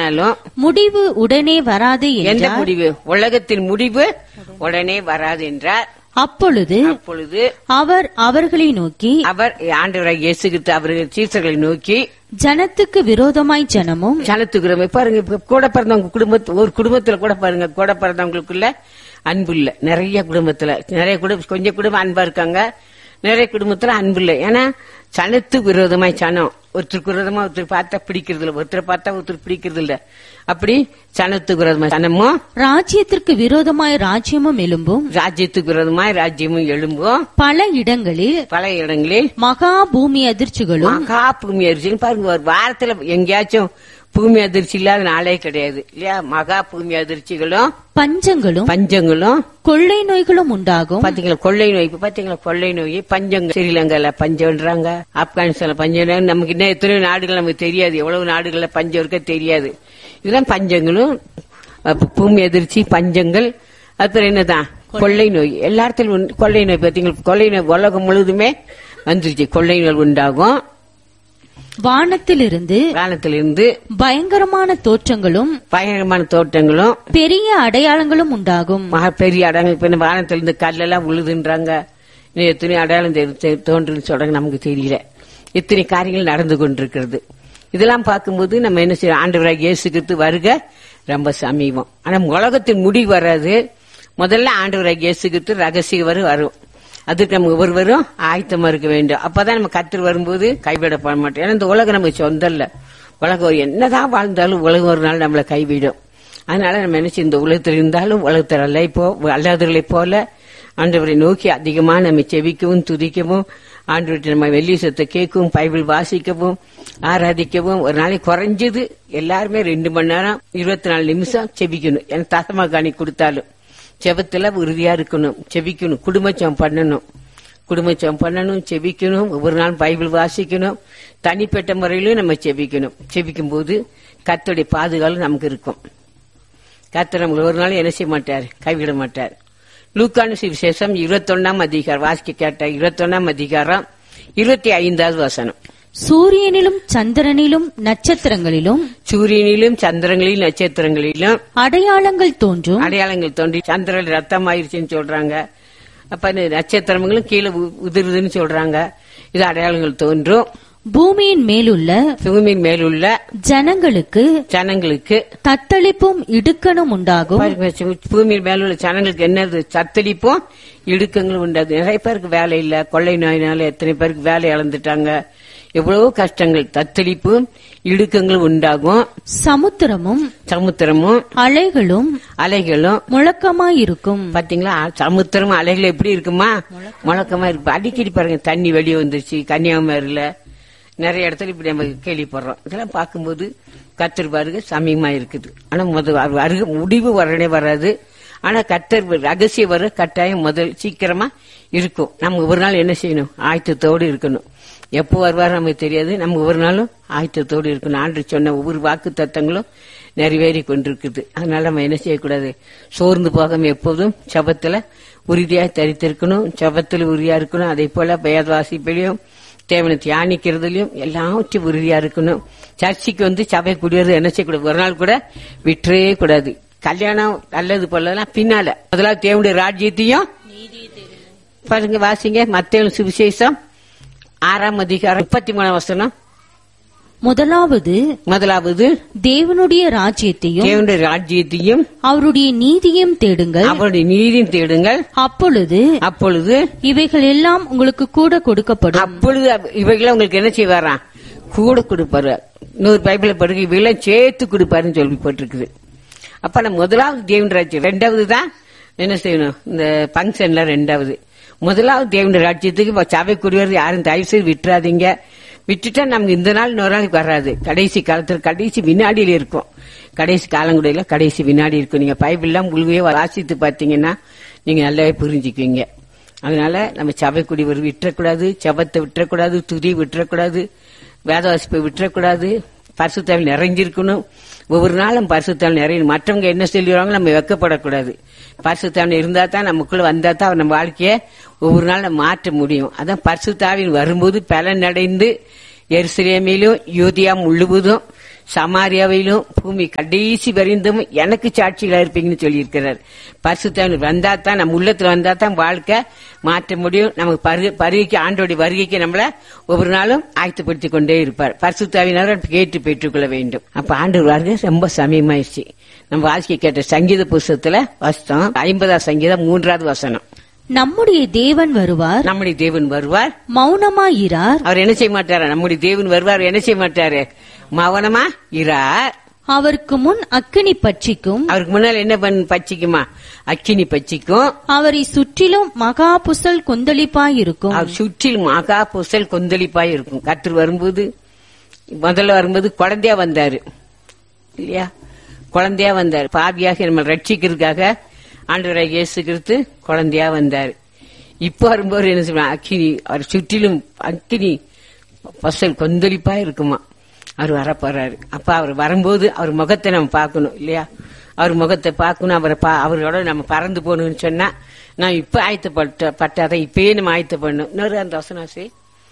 ஆனாலும் முடிவு உடனே வராது எந்த என்றார் முடிவு உலகத்தின் முடிவு உடனே வராது என்றார் அப்பொழுது அப்பொழுது அவர் அவர்களை நோக்கி அவர் ஆண்டவராக இயேசுகிட்டு அவர்கள் சீசர்களை நோக்கி ஜனத்துக்கு விரோதமாய் ஜனமும் சனத்துக்குறமை பாருங்க இப்ப கூட பிறந்தவங்க குடும்பத்து ஒரு குடும்பத்துல கூட பாருங்க கூட பிறந்தவங்களுக்குள்ள அன்பு இல்ல நிறைய குடும்பத்துல நிறைய குடும்பம் கொஞ்சம் குடும்பம் அன்பா இருக்காங்க நிறைய குடும்பத்துல அன்பு இல்லை ஏன்னா சனத்துக்கு விரோதமாய் சனம் ஒருத்தருக்கு விரோதமா ஒருத்தர் பார்த்தா பிடிக்கிறது இல்ல ஒருத்தர் பார்த்தா ஒருத்தர் பிடிக்கிறது இல்ல அப்படி சனத்துக்கு விரோதமா சனமும் ராஜ்யத்திற்கு விரோதமாய் ராஜ்யமும் எழும்பும் ராஜ்யத்துக்கு விரோதமாய் ராஜ்யமும் எழும்பும் பல இடங்களில் பல இடங்களில் மகா பூமி அதிர்ச்சிகளும் மகா பூமி அதிர்ச்சி பாருங்க ஒரு வாரத்துல எங்கேயாச்சும் பூமி அதிர்ச்சி இல்லாத நாளே கிடையாது இல்லையா மகா பூமி அதிர்ச்சிகளும் பஞ்சங்களும் பஞ்சங்களும் கொள்ளை நோய்களும் உண்டாகும் பாத்தீங்களா கொள்ளை நோய் இப்ப பாத்தீங்களா கொள்ளை நோய் பஞ்சங்க ஸ்ரீலங்கால பஞ்சம்ன்றாங்க ஆப்கானிஸ்தான்ல பஞ்சம் நமக்கு இன்னும் எத்தனையோ நாடுகள் நமக்கு தெரியாது எவ்வளவு நாடுகள்ல பஞ்சம் இருக்க தெரியாது இதெல்லாம் பஞ்சங்களும் அப்ப பூமி அதிர்ச்சி பஞ்சங்கள் அப்புறம் என்னதான் கொள்ளை நோய் எல்லா இடத்துலயும் உண்டு. கொள்ளை நோய் பாத்தீங்களா கொள்ளை நோய் உலகம் முழுவதுமே வந்துருச்சு கொள்ளை நோய் உண்டாகும் வானத்திலிருந்து காலத்திலிருந்து பயங்கரமான தோற்றங்களும் பயங்கரமான தோட்டங்களும் பெரிய அடையாளங்களும் உண்டாகும் மகா பெரிய அடங்கள் இப்ப இந்த வானத்திலிருந்து கல்லெல்லாம் உழுதுன்றாங்க இன்னும் எத்தனை அடையாளம் தெ- தெ- தோன்றுன்னு சொல்றாங்க நமக்கு தெரியல இத்தனை காரியங்கள் நடந்து கொண்டிருக்கிறது இதெல்லாம் பார்க்கும்போது நம்ம என்ன செய்யறோம் ஆண்டவராக இயேசுக்கு வருக ரொம்ப சமீபம் ஆனா உலகத்தின் முடிவு வராது முதல்ல ஆண்டவராக இயேசுக்கு ரகசிய வரும் வரும் அதுக்கு நம்ம ஒவ்வொருவரும் ஆயத்தமா இருக்க வேண்டும் அப்பதான் நம்ம கத்தர் வரும்போது கைவிடப்பட மாட்டோம் ஏன்னா இந்த உலகம் நமக்கு சொந்தம் இல்ல உலகம் ஒரு என்னதான் வாழ்ந்தாலும் உலகம் ஒரு நாள் நம்மளை கைவிடும் அதனால நம்ம நினைச்சு இந்த உலகத்தில் இருந்தாலும் உலகத்தில் அல்ல இப்போ அல்லாதவர்களை போல ஆண்டவரை நோக்கி அதிகமா நம்ம செவிக்கவும் துதிக்கவும் ஆண்டவர்கிட்ட நம்ம வெள்ளி சத்தை கேட்கவும் பைபிள் வாசிக்கவும் ஆராதிக்கவும் ஒரு நாளைக்கு குறைஞ்சது எல்லாருமே ரெண்டு மணி நேரம் இருபத்தி நாலு நிமிஷம் செபிக்கணும் எனக்கு தசமா காணி கொடுத்தாலும் செபத்துல உறுதியா இருக்கணும் செபிக்கணும் குடும்பச்சம் பண்ணணும் குடும்பச்சம் பண்ணணும் செபிக்கணும் ஒவ்வொரு நாள் பைபிள் வாசிக்கணும் தனிப்பட்ட முறையிலும் நம்ம செபிக்கணும் செபிக்கும் போது கர்த்தருடைய பாதுகாப்பு நமக்கு இருக்கும் கர்த்தர் நம்மளை ஒரு நாள் என்ன செய்ய மாட்டார் கைவிட மாட்டார் லூக்கானு விசேஷம் இருபத்தொன்னாம் அதிகாரம் வாசிக்க கேட்ட இருபத்தொன்னாம் அதிகாரம் இருபத்தி ஐந்தாவது வசனம் சூரியனிலும் சந்திரனிலும் நட்சத்திரங்களிலும் சூரியனிலும் சந்திரங்களிலும் நட்சத்திரங்களிலும் அடையாளங்கள் தோன்றும் அடையாளங்கள் தோன்றி சந்திரன் ரத்தம் ஆயிருச்சுன்னு சொல்றாங்க அப்ப இந்த நட்சத்திரங்களும் கீழே உ- உதிருதுன்னு சொல்றாங்க இது அடையாளங்கள் தோன்றும் பூமியின் மேலுள்ள பூமியின் மேலுள்ள ஜனங்களுக்கு ஜனங்களுக்கு தத்தளிப்பும் இடுக்கணும் உண்டாகும் பாருங்க, சு- பூமியின் மேலுள்ள ஜனங்களுக்கு என்னது சத்தளிப்பும் இடுக்கங்களும் உண்டாது நிறைய பேருக்கு வேலை இல்ல கொள்ளை நோயினால எத்தனை பேருக்கு வேலை இழந்துட்டாங்க எவ்வளவோ கஷ்டங்கள் தத்தளிப்பும் இடுக்கங்களும் உண்டாகும் சமுத்திரமும் சமுத்திரமும் அலைகளும் அலைகளும் முழக்கமாயிருக்கும் பாத்தீங்களா சமுத்திரம் அலைகள் எப்படி இருக்குமா முழக்கமா இருக்கு அடிக்கடி பாருங்க தண்ணி வெளியே வந்துருச்சு கன்னியாகுமரியில நிறைய இடத்துல இப்படி நம்ம கேள்விப்படுறோம் இதெல்லாம் பார்க்கும்போது கத்தர் பாருங்க சமயமா இருக்குது ஆனா முதல் அருக முடிவு வரனே வராது ஆனா கத்தர் ரகசிய வர கட்டாயம் முதல் சீக்கிரமா இருக்கும் நம்ம ஒரு நாள் என்ன செய்யணும் ஆயத்தத்தோடு இருக்கணும் எப்போ வருவார் நமக்கு தெரியாது நம்ம ஒவ்வொரு நாளும் ஆயத்தத்தோடு இருக்கணும் ஆண்டு சொன்ன ஒவ்வொரு வாக்கு தத்தங்களும் நிறைவேறி கொண்டிருக்குது அதனால நம்ம என்ன செய்யக்கூடாது சோர்ந்து போகாம எப்போதும் சபத்துல உறுதியா தரித்திருக்கணும் சபத்துல உறுதியா இருக்கணும் அதே போல வேதவாசிப்பிலையும் தேவனை தியானிக்கிறதுலயும் எல்லாவற்றையும் உறுதியா இருக்கணும் சர்ச்சைக்கு வந்து சபை குடியறது என்ன செய்யக்கூடாது ஒரு நாள் கூட விட்டுறே கூடாது கல்யாணம் நல்லது போலலாம் பின்னால முதலாவது தேவனுடைய ராஜ்யத்தையும் பாருங்க வாசிங்க மத்தேயு சுவிசேஷம் ஆறாம் அதிகாரம் முப்பத்தி மூணாம் வசனம் முதலாவது முதலாவது தேவனுடைய ராஜ்யத்தையும் தேவனுடைய ராஜ்யத்தையும் அவருடைய நீதியையும் தேடுங்கள் அவருடைய நீதியும் தேடுங்கள் அப்பொழுது அப்பொழுது இவைகள் எல்லாம் உங்களுக்கு கூட கொடுக்கப்படும் அப்பொழுது இவைகளை உங்களுக்கு என்ன செய்வாராம் கூட கொடுப்பாரு இன்னொரு பைபிள படுக்க இவையெல்லாம் சேர்த்து கொடுப்பாருன்னு சொல்லப்பட்டிருக்குது அப்ப நம்ம முதலாவது தேவன் ராஜ்யம் ரெண்டாவது தான் என்ன செய்யணும் இந்த பங்கன்ல ரெண்டாவது முதலாவது தேவன் ராஜ்யத்துக்கு இப்ப சபைக்குரியவர் யாரும் தயவு செய்து விட்டுறாதீங்க விட்டுட்டா நமக்கு இந்த நாள் இன்னொரு நாளைக்கு வராது கடைசி காலத்துல கடைசி வினாடியில இருக்கும் கடைசி காலங்குடையில கடைசி வினாடி இருக்கும் நீங்க பைபிள்லாம் முழுமையா வாசித்து பார்த்தீங்கன்னா நீங்க நல்லாவே புரிஞ்சுக்குவீங்க அதனால நம்ம சபைக்குடி ஒரு விட்டுறக்கூடாது சபத்தை விட்டுறக்கூடாது துதி விட்டுறக்கூடாது வேதவாசிப்பை விட்டுறக்கூடாது பரிசுத்தாவில் நிறைஞ்சிருக்கணும் ஒவ்வொரு நாளும் பரிசுத்தாவில் நிறையணும் மற்றவங்க என்ன சொல்லுவாங்க நம்ம வெக்கப்படக்கூடாது பரிசுத்தாவில் இருந்தா தான் நமக்குள்ள வந்தா தான் நம்ம வாழ்க்கைய ஒவ்வொரு நாள் நம்ம மாற்ற முடியும் அதான் பரிசுத்தாவில் வரும்போது பலன் அடைந்து எருசலேமிலும் யூதியா முழுவதும் சமாரியாவிலும் பூமி கடைசி வரைந்தும் எனக்கு சாட்சிகளா இருப்பீங்கன்னு சொல்லியிருக்கிறார் பரிசுத்தவன் வந்தா தான் நம்ம உள்ளத்துல வந்தா தான் வாழ்க்கை மாற்ற முடியும் நமக்கு பரு- வருகைக்கு ஆண்டோடைய வருகைக்கு நம்மள ஒவ்வொரு நாளும் ஆயத்தப்படுத்திக் கொண்டே இருப்பார் பரிசுத்தாவினர் கேட்டு பெற்றுக்கொள்ள வேண்டும் அப்ப ஆண்டு வருகை ரொம்ப சமயமாயிருச்சு நம்ம வாசிக்க கேட்ட சங்கீத புஸ்தகத்துல வசனம் ஐம்பதாம் சங்கீதம் மூன்றாவது வசனம் நம்முடைய தேவன் வருவார் நம்முடைய தேவன் வருவார் மௌனமாயிரார் அவர் என்ன செய்ய மாட்டாரு நம்முடைய தேவன் வருவார் என்ன செய்ய மாட்டாரு மவனமா இரார் அவருக்கு முன் அக்கினி பட்சிக்கும் அவருக்கு முன்னால் என்ன பண்ண பச்சிக்குமா அக்கினி பச்சிக்கும் அவரை சுற்றிலும் மகா புசல் கொந்தளிப்பாயிருக்கும் அவர் சுற்றிலும் மகா புசல் கொந்தளிப்பாய் இருக்கும் கற்று வரும்போது முதல்ல வரும்போது குழந்தையா வந்தாரு இல்லையா குழந்தையா வந்தார் பாவியாக நம்ம ரட்சிக்கிறதுக்காக ஆண்டவராக இயேசு கிறிஸ்து குழந்தையா வந்தார் இப்போ வரும்போது என்ன சொல்லுவாங்க அக்கினி அவர் சுற்றிலும் அக்கினி பசல் கொந்தளிப்பா இருக்குமா அவர் வரப்போறாரு அப்ப அவர் வரும்போது அவர் முகத்தை நம்ம பார்க்கணும் இல்லையா அவர் முகத்தை பார்க்கணும் அவரை பா அவரோட நம்ம பறந்து போகணும்னு சொன்னா நான் இப்ப ஆயத்தப்பட்ட பட்டாதான் இப்பயே நம்ம ஆயத்தப்படணும் இன்னொரு அந்த வசனாசி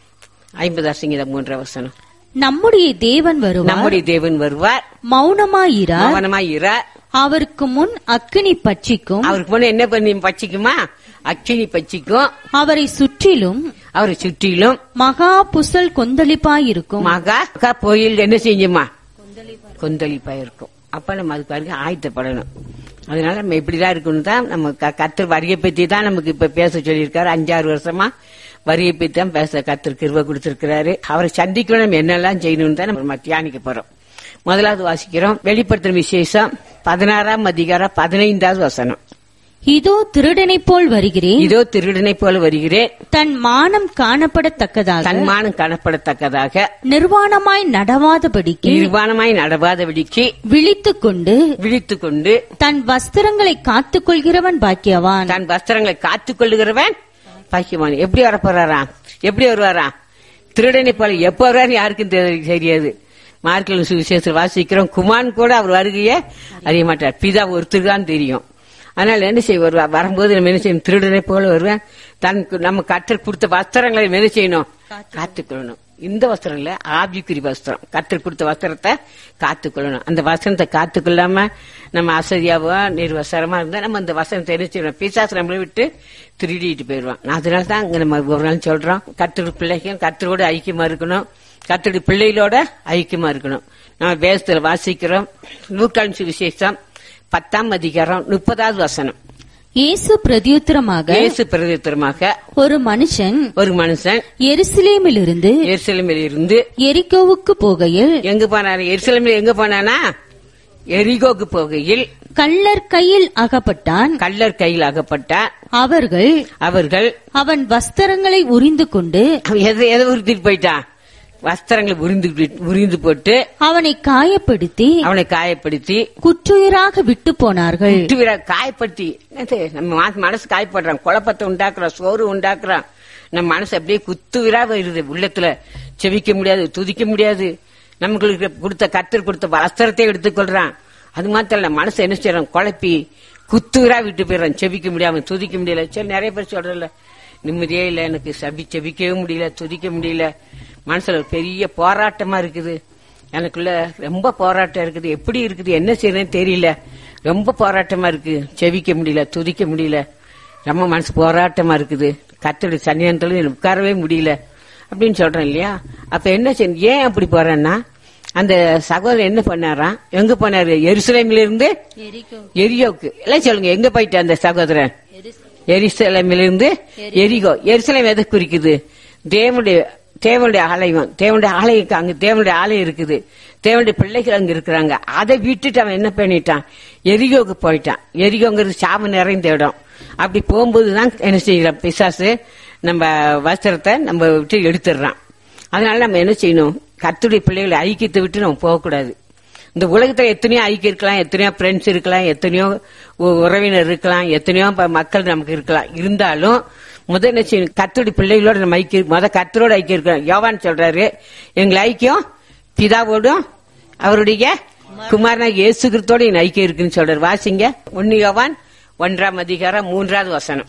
ஐம்பது அசிங்கதம் மூன்றாம் வசனம் நம்முடைய தேவன் வருவார் நம்முடைய தேவன் வருவார் மௌனமாயிரார் கவனமா இரார் அவருக்கு முன் அக்கினி பட்சிக்கும் அவருக்கு முன்ன என்ன பண்ணி பச்சிக்குமா அக்கினி பச்சிக்கும் அவரை சுற்றிலும் அவரை சுற்றிலும் மகா புசல் கொந்தளிப்பாயிருக்கும் மகா மகா கோயில் என்ன செஞ்சுமா கொந்தளிப்பா இருக்கும் அப்ப நம்ம அதுக்கு வரைக்கும் ஆயத்தப்படணும் அதனால நம்ம இப்படிதான் இருக்கணும் தான் நம்ம க- கர்த்தர் வரியை பத்தி தான் நமக்கு இப்ப பேச சொல்லியிருக்காரு அஞ்சாறு வருஷமா வரியை பத்தி தான் பேச கர்த்தர் கிருப கொடுத்திருக்கிறாரு அவரை சந்திக்கணும் நம்ம என்னெல்லாம் செய்யணும்னு தான் நம்ம தியானிக்க போறோம் முதலாவது வாசிக்கிறோம் வெளிப்படுத்தும் விசேஷம் பதினாறாம் அதிகாரம் பதினைந்தாவது வசனம் இதோ திருடனைப் போல் வருகிறேன் இதோ திருடனை போல வருகிறேன் தன் மானம் காணப்படத்தக்கதாக தன்மானம் காணப்படத்தக்கதாக நிர்வாணமாய் நடவாதபடிக்கு நிர்வாணமாய் நடவாதபடிக்கு விழித்துக் கொண்டு விழித்துக் கொண்டு தன் வஸ்திரங்களை காத்துக் கொள்கிறவன் பாக்கியவான் தன் வஸ்திரங்களை காத்துக் கொள்ளுகிறவன் பாக்கியவான் எப்படி வர போறாராம் எப்படி வருவாராம் திருடனை போல எப்ப வருவாரு யாருக்கும் தெரி- தெரியாது மார்க்கல் சுவிசேஷத்தில் வாசிக்கிறோம் குமான் கூட அவர் வருகையே அறிய மாட்டார் பிதா ஒருத்தர் தான் தெரியும் அதனால என்ன செய்ய வருவா வரும்போது நம்ம என்ன செய்யணும் திருடனை போல வருவேன் தனக்கு நம்ம கற்றல் கொடுத்த வஸ்திரங்களை நம்ம என்ன செய்யணும் காத்துக்கொள்ளணும் இந்த வஸ்திரம் இல்ல ஆபிக்குறி வஸ்திரம் கற்றல் கொடுத்த வஸ்திரத்தை காத்துக்கொள்ளணும் அந்த வசனத்தை காத்துக்கொள்ளாம நம்ம அசதியாவோ நிர்வசரமா இருந்தா நம்ம அந்த வசனத்தை என்ன செய்யணும் பிசாசு நம்மளை விட்டு திருடிட்டு போயிடுவான் அதனால தான் இங்க நம்ம ஒரு நாள் சொல்றோம் கத்தோட பிள்ளைகள் கத்தரோட ஐக்கியமா இருக்கணும் கத்தோட பிள்ளைகளோட ஐக்கியமா இருக்கணும் நம்ம வேதத்துல வாசிக்கிறோம் லூக்கான் சுவிசேஷம் பத்தாம் அதிகாரம் முப்பதாவது வசனம் இயேசு பிரதியுத்தரமாக இயேசு பிரதித்திரமாக ஒரு மனுஷன் ஒரு மனுஷன் எருசலேமிலிருந்து எருசலேமில் இருந்து எரிகோவுக்கு போகையில் எங்க போனாரு எருசலேமில் எங்க போனானா எரிகோக்கு போகையில் கள்ளர் கையில் அகப்பட்டான் கள்ளர் கையில் அகப்பட்டார் அவர்கள் அவர்கள் அவன் வஸ்திரங்களை உரிந்து கொண்டு அவன் எதை எதை உறுத்திட்டு போயிட்டான் வஸ்திரங்களை உரிந்து உரிந்து போட்டு அவனை காயப்படுத்தி அவனை காயப்படுத்தி குற்றுயிராக விட்டு போனார்கள் விட்டு விட காயப்படுத்தி என்னது, நம்ம மன- மனசு காயப்படுறான் குழப்பத்தை உண்டாக்குறான் சோறு உண்டாக்குறான் நம்ம மனசு அப்படியே குத்து விரா வருது உள்ளத்துல செவிக்க முடியாது துதிக்க முடியாது நமக்கு கொடுத்த கத்தர் கொடுத்த வஸ்திரத்தை எடுத்துக்கொள்றான் அது மாத்திரம் இல்ல மனசு என்ன செய்யறான் குழப்பி குத்து விரா விட்டு போயிடறான் செவிக்க முடியாம துதிக்க முடியல சரி நிறைய பேர் சொல்றல நிம்மதியே இல்ல எனக்கு சபி செபிக்கவே முடியல துதிக்க முடியல மனசுல ஒரு பெரிய போராட்டமா இருக்குது எனக்குள்ள ரொம்ப போராட்டம் இருக்குது எப்படி இருக்குது என்ன செய்யறதுன்னு தெரியல ரொம்ப போராட்டமா இருக்கு செவிக்க முடியல துதிக்க முடியல ரொம்ப மனசு போராட்டமா இருக்குது கத்தோட சன்னியானத்துல உட்காரவே முடியல அப்படின்னு சொல்றேன் இல்லையா அப்ப என்ன செய்ய ஏன் அப்படி போறேன்னா அந்த சகோதரர் என்ன பண்ணாராம் எங்க போனாரு எருசலேமில இருந்து எரியோக்கு எல்லாம் சொல்லுங்க எங்க போயிட்டு அந்த சகோதரன் எரிசலேமிலிருந்து எரிகோ எருசலேம் எதை குறிக்குது தேவனுடைய தேவனுடைய ஆலயம் தேவனுடைய ஆலயம் அங்க தேவனுடைய ஆலயம் இருக்குது தேவனுடைய பிள்ளைகள் அங்க இருக்கிறாங்க அதை விட்டுட்டு அவன் என்ன பண்ணிட்டான் எரிகோக்கு போயிட்டான் எரிகோங்கிறது சாபம் நிறைந்த இடம் அப்படி போகும்போதுதான் என்ன செய்யறான் பிசாசு நம்ம வஸ்திரத்தை நம்ம விட்டு எடுத்துடுறான் அதனால நம்ம என்ன செய்யணும் கத்துடைய பிள்ளைகளை ஐக்கியத்தை விட்டு நம்ம போகக்கூடாது இந்த உலகத்துல எத்தனையோ ஐக்கியம் இருக்கலாம் எத்தனையோ ஃப்ரெண்ட்ஸ் இருக்கலாம் எத்தனையோ உ- உறவினர் இருக்கலாம் எத்தனையோ ப- மக்கள் நமக்கு இருக்கலாம் இருந்தாலும் முதல் என்ன செய்யணும் கத்தோட பிள்ளைகளோட நம்ம ஐக்கியம் முத கத்தரோட ஐக்கியம் இருக்கணும் யோவான் சொல்றாரு எங்களை ஐக்கியம் பிதாவோடும் அவருடைய குமாரனா இயேசு கிறிஸ்தோட என் ஐக்கியம் இருக்குன்னு சொல்றாரு வாசிங்க ஒன்னு யோவான் ஒன்றாம் அதிகாரம் மூன்றாவது வசனம்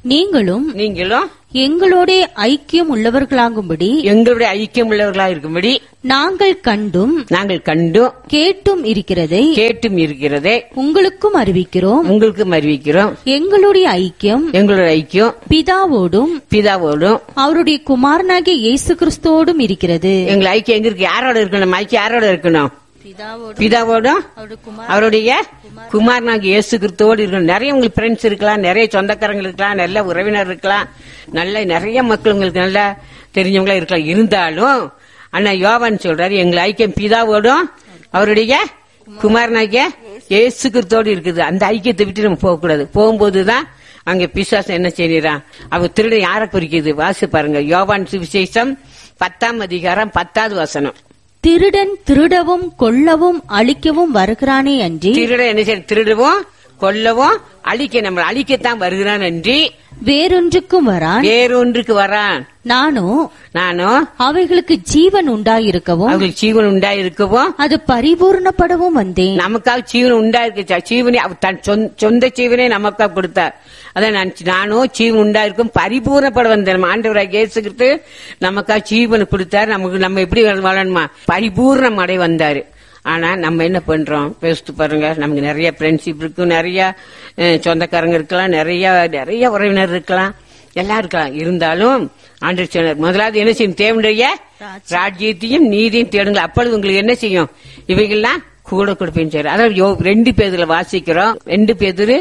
நீங்களும் நீங்களும் எங்களோட ஐக்கியம் உள்ளவர்களாகும்படி எங்களுடைய ஐக்கியம் உள்ளவர்களா இருக்கும்படி நாங்கள் கண்டும் நாங்கள் கண்டும் கேட்டும் இருக்கிறதை கேட்டும் இருக்கிறதே உங்களுக்கும் அறிவிக்கிறோம் உங்களுக்கு அறிவிக்கிறோம் எங்களுடைய ஐக்கியம் எங்களுடைய ஐக்கியம் பிதாவோடும் பிதாவோடும் அவருடைய குமாரனாகிய இயேசு கிறிஸ்துவோடும் இருக்கிறது எங்கள் ஐக்கியம் எங்க இருக்கு யாரோட இருக்கணும் ஐக்கியம் யாரோட இருக்கணும் பிதாவோடும் அவருடைய குமாரனாக இயேசு கிறிஸ்துவோடு இருக்கணும் நிறைய உங்களுக்கு ஃப்ரெண்ட்ஸ் இருக்கலாம் நிறைய சொந்தக்காரங்க இருக்கலாம் நல்ல உறவினர் இருக்கலாம் நல்ல நிறைய மக்கள் உங்களுக்கு நல்லா தெரிஞ்சவங்களா இருக்கலாம் இருந்தாலும் அண்ணா யோவான் சொல்றாரு எங்கள் ஐக்கியம் பிதாவோடும் அவருடைய குமாரனாகிய இயேசு கிறிஸ்துவோடு இருக்குது அந்த ஐக்கியத்தை விட்டு நம்ம போகக்கூடாது போகும்போதுதான் அங்க பிசாசம் என்ன செய்யறான் அவ திருட யாரை குறிக்குது வாசி பாருங்க யோவான் சுவிசேஷம் பத்தாம் அதிகாரம் பத்தாவது வசனம் திருடன் திருடவும் கொல்லவும் அழிக்கவும் வருகிறானே அன்றி திருட என்ன செய்ய திருடுவோம் கொல்லவும் அழிக்க நம்ம அழிக்கத்தான் வருகிறான் அன்றி வேறொன்றுக்கும் வரான் வேறொன்றுக்கு வரான் நானோ நானும் அவைகளுக்கு ஜீவன் உண்டாயிருக்கவும் அவங்களுக்கு ஜீவன் உண்டாயிருக்கவும் அது பரிபூர்ணப்படவும் வந்தேன் நமக்காக ஜீவன் உண்டாயிருக்கு ஜீவனை அவர் தன் சொந்த- சொந்த ஜீவனை நமக்காக கொடுத்தார் அதான் நான் நானும் ஜீவன் உண்டாயிருக்கும் பரிபூர்ணப்பட வந்தேன் நம்ம ஆண்டவராக இயேசுகிட்டு நமக்காக ஜீவன் கொடுத்தாரு நமக்கு நம்ம எப்படி வாழணுமா பரிபூர்ணம் அடை வந்தாரு ஆனா நம்ம என்ன பண்றோம் பேசிட்டு பாருங்க நமக்கு நிறைய ஃப்ரெண்ட்ஷிப் இருக்கும் நிறைய அஹ், சொந்தக்காரங்க இருக்கலாம் நிறைய நிறைய உறவினர் இருக்கலாம் எல்லாம் இருக்கலாம் இருந்தாலும் ஆண்டு சொன்னார் முதலாவது என்ன செய்யும் தேவனுடைய ராஜ்யத்தையும் நீதியும் தேடுங்கள் அப்பொழுது உங்களுக்கு என்ன செய்யும் இவைகள்லாம் கூட கொடுப்பேன்னு சொல்லி அதாவது யோ- ரெண்டு பேதுல வாசிக்கிறோம் ரெண்டு பேதுரு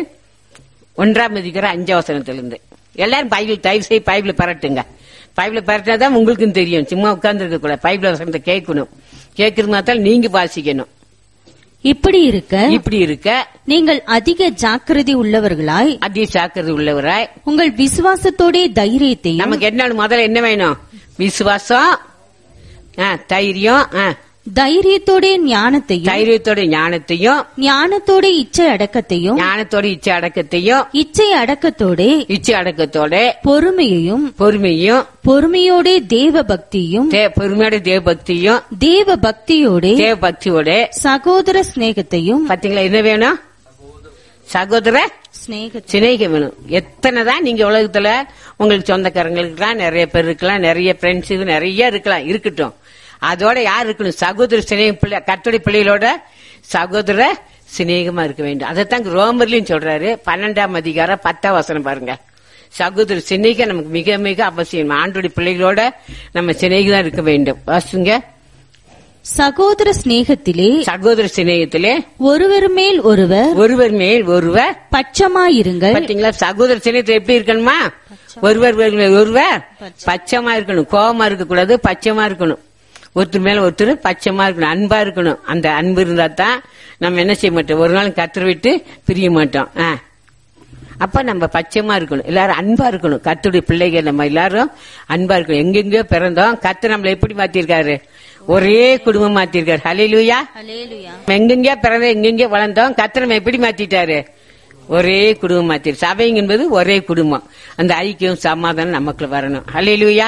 ஒன்றாம் அதிகார அஞ்சாம் வசனத்திலிருந்து எல்லாரும் பைபிள் தயவு செய்து பைபிள் பரட்டுங்க பைபிள் பரட்டினாதான் உங்களுக்கும் தெரியும் சும்மா உட்கார்ந்து இருக்க கூடாது பைபிள் வசனத்தை கேட்கணும் கேட்கறது மாத்திரம் நீங்க வாசிக்கணும் இப்படி இருக்க இப்படி இருக்க நீங்கள் அதிக ஜாக்கிரதை உள்ளவர்களாய் அதிக சாக்கிரதை உள்ளவராய் உங்கள் விசுவாசத்தோட தைரியத்தையும் நமக்கு என்ன முதல்ல என்ன வேணும் விசுவாசம் ஆ, தைரியம் ஆ, தைரியத்தோட ஞானத்தையும் தைரியத்தோட ஞானத்தையும் ஞானத்தோட இச்சை அடக்கத்தையும் ஞானத்தோட இச்சை அடக்கத்தையும் இச்சை அடக்கத்தோட இச்சை அடக்கத்தோட பொறுமையையும் பொறுமையும் பொறுமையோட தேவ பக்தியும் தே- பொறுமையோட தேவபக்தியும் தேவ பக்தியோட தேவபக்தியோட சகோதர சிநேகத்தையும் பாத்தீங்களா என்ன வேணும் சகோதர சிநேக சிநேகம் வேணும் எத்தனை தான் நீங்க உலகத்துல உங்களுக்கு சொந்தக்காரங்க இருக்கலாம் நிறைய பேர் இருக்கலாம் நிறைய ஃப்ரெண்ட்ஸ் நிறைய இருக்கலாம் இருக்கட்டும் அதோட யார் இருக்கணும் சகோதர சிநேகம் பிள்ளை கத்தோடைய பிள்ளைகளோட சகோதர சிநேகமா இருக்க வேண்டும் அதைத்தான் ரோமர்லயும் சொல்றாரு பன்னெண்டாம் அதிகாரம் பத்தாம் வசனம் பாருங்க சகோதர சிநேகம் நமக்கு மிக மிக அவசியம் ஆண்டோடைய பிள்ளைகளோட நம்ம சிநேகம் இருக்க வேண்டும் வாசுங்க சகோதர சிநேகத்திலே சகோதர சிநேகத்திலே ஒருவர் மேல் ஒருவர் ஒருவர் மேல் ஒருவர் பட்சமாயிருங்கள் பாத்தீங்களா சகோதர சின்னத்தை எப்படி இருக்கணுமா ஒருவர் ஒருவர் ஒருவர் பச்சைமா இருக்கணும் கோபமா இருக்க கூடாது பச்சைமா இருக்கணும் ஒருத்தர் மேல ஒருத்தர் பச்சைமா இருக்கணும் அன்பா இருக்கணும் அந்த அன்பு இருந்தா தான் நம்ம என்ன செய்ய மாட்டோம் ஒரு நாள் கத்தர் விட்டு பிரிய மாட்டோம் ஆ. அப்ப நம்ம பச்சைமா இருக்கணும் எல்லாரும் அன்பா இருக்கணும் கத்துடைய பிள்ளைகள் நம்ம எல்லாரும் அன்பா இருக்கணும் எங்கெங்கயோ பிறந்தோம் கத்து நம்மள எப்படி மாத்திருக்காரு ஒரே குடும்பம் மாத்திருக்காரு ஹalleluya எங்கெங்கயோ பிறந்த எங்கெங்கயோ வளர்ந்தோம் கத்து நம்ம எப்படி மாத்திட்டாரு ஒரே குடும்பம் மாத்திரு சபைங்க என்பது ஒரே குடும்பம் அந்த ஐக்கியம் சமாதானம் நமக்குள்ள வரணும் ஹalleluya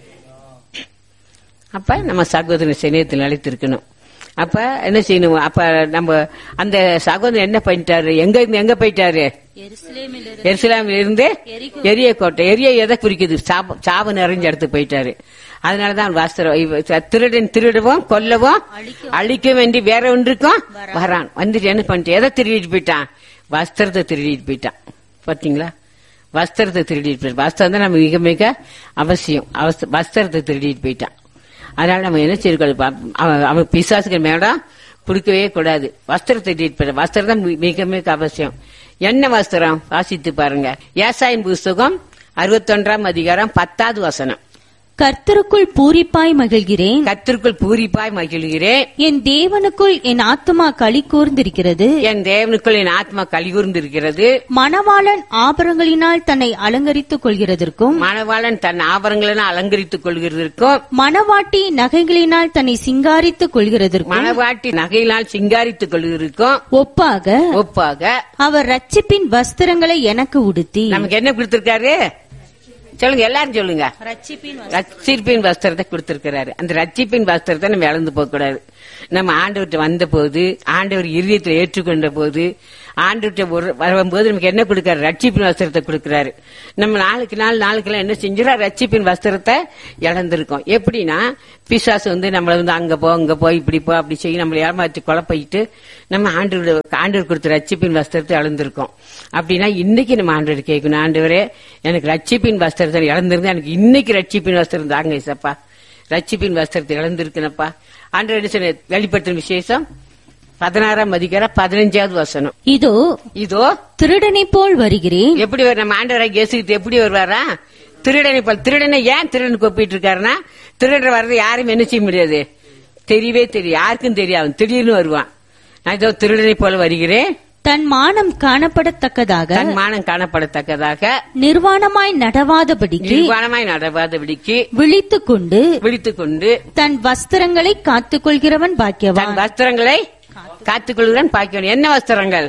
அப்ப நம்ம சகோதரன் சிநேகத்தில் நிலைத்திருக்கணும் அப்ப என்ன செய்யணும் அப்ப நம்ம அந்த சகோதரன் என்ன பண்ணிட்டாரு எங்க இருந்து எங்க போயிட்டாரு எருசலேமில் இருந்து எரிய கோட்டை எரிய எதை குறிக்குது சாப- சாவு நிறைஞ்ச இடத்துக்கு போயிட்டாரு அதனாலதான் வாஸ்தரம் இவ- திருடன் திருடுவோம் கொல்லவும் அழிக்க வேண்டி வேற ஒன்றுக்கும் வரான் வந்துட்டு என்ன பண்ணிட்டு எதை திருடிட்டு போயிட்டான் வஸ்திரத்தை திருடிட்டு போயிட்டான் பாத்தீங்களா வஸ்திரத்தை திருடிட்டு போயிட்டான் வஸ்திரம் தான் நம்ம மிக மிக அவசியம் அவஸ்த- வஸ்திரத்தை திருடிட்டு போயிட்டான் அதனால நம்ம என்ன செய்யக்கூடாது அவன் அவன் பிசாசுகள் மேடம் கொடுக்கவே கூடாது வஸ்திரத்தை திருடிட்டு போயிட்டான் வஸ்திரம் தான் மி- மிக மிக அவசியம் என்ன வஸ்திரம் வாசித்து பாருங்க ஏசாயின் புஸ்தகம் அறுபத்தொன்றாம் அதிகாரம் பத்தாவது வசனம் கர்த்தருக்குள் பூரிப்பாய் மகிழ்கிறேன் கத்திற்குள் பூரிப்பாய் மகிழ்கிறேன் என் தேவனுக்குள் என் ஆத்துமா களி கூர்ந்திருக்கிறது என் தேவனுக்குள் என் ஆத்மா கலிகூர்ந்திருக்கிறது மணவாளன் ஆபரங்களினால் தன்னை அலங்கரித்துக் கொள்கிறதற்கும் மணவாளன் தன் ஆபரங்களினால் அலங்கரித்துக் கொள்கிறதற்கும் மணவாட்டி நகைகளினால் தன்னை சிங்காரித்துக் கொள்கிறதற்கும் மணவாட்டி நகையினால் சிங்காரித்துக் கொள்கிறதற்கும் ஒப்பாக ஒப்பாக அவர் ரட்சிப்பின் வஸ்திரங்களை எனக்கு உடுத்தி நமக்கு என்ன கொடுத்திருக்காரு சொல்லுங்க எல்லாரும் சொல்லுங்க ரட்சிப்பின் ரட்சிப்பின் வஸ்திரத்தை கொடுத்திருக்கிறாரு அந்த ரட்சிப்பின் வஸ்திரத்தை நம்ம இழந்து போக கூடாது நம்ம ஆண்டவர்கிட்ட வந்த போது ஆண்டவர் இருதயத்தில் ஏற்றுக்கொண்ட போது ஆண்டவர்கிட்ட ஒரு- வரும்போது நமக்கு என்ன கொடுக்கிறாரு ரட்சிப்பின் வஸ்திரத்தை கொடுக்கிறாரு நம்ம நாளுக்கு நாள் நாளுக்கு நாள் என்ன செஞ்சிடும் ரட்சிப்பின் வஸ்திரத்தை இழந்திருக்கோம் எப்படின்னா பிசாசு வந்து நம்மள வந்து அங்க போ அங்க போ இப்படி போ அப்படி செய்ய நம்மளை ஏமாற்றி குழப்பிட்டு நம்ம ஆண்டவர் ஆண்டவர் கொடுத்த ரட்சிப்பின் வஸ்திரத்தை இழந்திருக்கோம் அப்படின்னா இன்னைக்கு நம்ம ஆண்டவர் கேட்கணும் ஆண்டவரே எனக்கு ரட்சிப்பின் வஸ்திரத்தை இழந்திருந்தா எனக்கு இன்னைக்கு ரட்சிப்பின் வஸ்திரம் தாங்க இசப்பா ரட்சிப்பின் வஸ்திரத்தை இழந்திருக்கனப்பா ஆண்டவர் என்ன சொன்ன வெளிப்படுத்தும் விசேஷம் பதினாறாம் அதிகாரம் பதினஞ்சாவது வசனம் இதோ இதோ திருடனைப் போல் வருகிறேன் எப்படி வரு- நம்ம ஆண்டவராக இயேசுகிட்டு எப்படி வருவாரா திருடனை போல் திருடனை ஏன் திருடன் கொப்பிட்டு இருக்காருன்னா திருடர் வர்றது யாரும் என்ன செய்ய முடியாது தெரியவே தெரியும் யாருக்கும் தெரியாது திடீர்னு வருவான் நான் இதோ திருடனை போல வருகிறேன் தன் மானம் காணப்படத்தக்கதாக தன் மானம் காணப்படத்தக்கதாக நிர்வாணமாய் நடவாதபடிக்கு நிர்வாணமாய் நடவாதபடிக்கு விழித்துக் கொண்டு விழித்துக் கொண்டு தன் வஸ்திரங்களை காத்துக்கொள்கிறவன் தன் பாக்கியவான் வஸ்திரங்களை காத்துக்கொள்கிறான் பாய்க்கணும் என்ன வஸ்திரங்கள்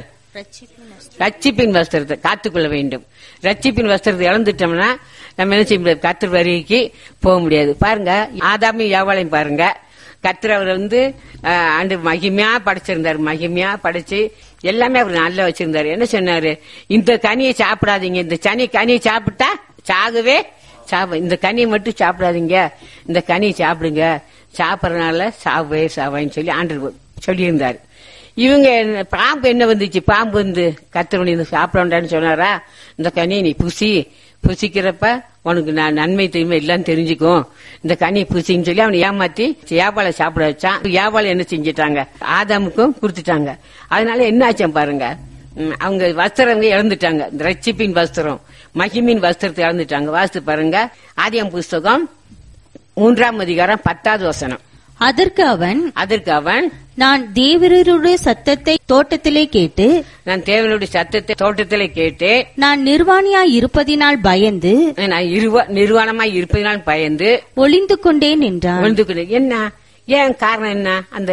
ரட்சிப்பின் வஸ்திரத்தை காத்துக்கொள்ள வேண்டும் ரட்சிப்பின் வஸ்திரத்தை இழந்துட்டோம்னா நம்ம என்ன செய்ய முடியாது கத்திர வரிக்கு போக முடியாது பாருங்க ஆதாமி யாவாளையும் பாருங்க கத்திர அவர் வந்து அஹ், ஆண்டு மகிமையா படைச்சிருந்தாரு மகிமையா படைச்சு எல்லாமே அவர் நல்லா வச்சிருந்தாரு என்ன சொன்னாரு இந்த கனியை சாப்பிடாதீங்க இந்த சனி கனியை சாப்பிட்டா சாகவே சாப்ப இந்த கனியை மட்டும் சாப்பிடாதீங்க இந்த கனியை சாப்பிடுங்க சாப்பிடறதுனால சாவே சாவேன்னு சொல்லி ஆண்டு சொல்லியிருந்தாரு இவங்க என்ன- பாம்பு என்ன வந்துச்சு பாம்பு வந்து கத்திரவணி இந்த சாப்பிட வேண்டாம்னு சொன்னாரா இந்த கனியை நீ புசி புசிக்கிறப்ப உனக்கு நான் நன்மை தீமை எல்லாம் தெரிஞ்சுக்கும் இந்த கனி புசின்னு சொல்லி அவனை ஏமாத்தி ஏபாலை சாப்பிட வச்சான் ஏபாலை என்ன செஞ்சிட்டாங்க ஆதாமுக்கும் கொடுத்துட்டாங்க அதனால என்ன ஆச்சான் பாருங்க ம், அவங்க வஸ்திரங்க இழந்துட்டாங்க இந்த ரட்சிப்பின் வஸ்திரம் மகிமின் வஸ்திரத்தை இழந்துட்டாங்க வாசித்து பாருங்க ஆதியம் புஸ்தகம் மூன்றாம் அதிகாரம் பத்தாவது வசனம் அதற்கு அவன் அதற்கு அவன் நான் தேவரருடைய சத்தத்தை தோட்டத்திலே கேட்டு நான் தேவனுடைய சத்தத்தை தோட்டத்திலே கேட்டேன் நான் நிர்வாணியாய் இருப்பதினால் பயந்து நான் இருவ- நிர்வாணமாய் இருப்பதனால் பயந்து ஒளிந்து கொண்டேன் என்றான் விழுந்துக்கிறேன் என்ன ஏன் காரணம் என்ன அந்த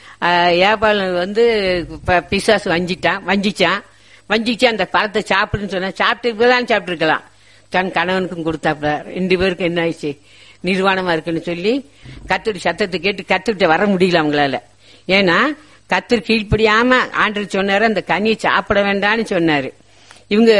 ஏபால் வந்து ப- பிசாசு வஞ்சிட்டான் வஞ்சிச்சான் வஞ்சிச்சு அந்த பழத்தை சாப்பிடுன்னு சொன்னா சாப்பிட்டு இப்பதான் சாப்பிட்டு இருக்கலாம் தன் கணவனுக்கும் கொடுத்தாப்புல ரெண்டு பேருக்கும் என்ன ஆயிடுச்சு நிர்வாணமா இருக்குன்னு சொல்லி கத்துடி சத்தத்தை கேட்டு கத்துக்கிட்ட வர முடியல அவங்களால ஏன்னா கத்தர் கீழ்ப்படியாம ஆண்டவர் சொன்னாரு அந்த கனியை சாப்பிட வேண்டாம்னு சொன்னாரு இவங்க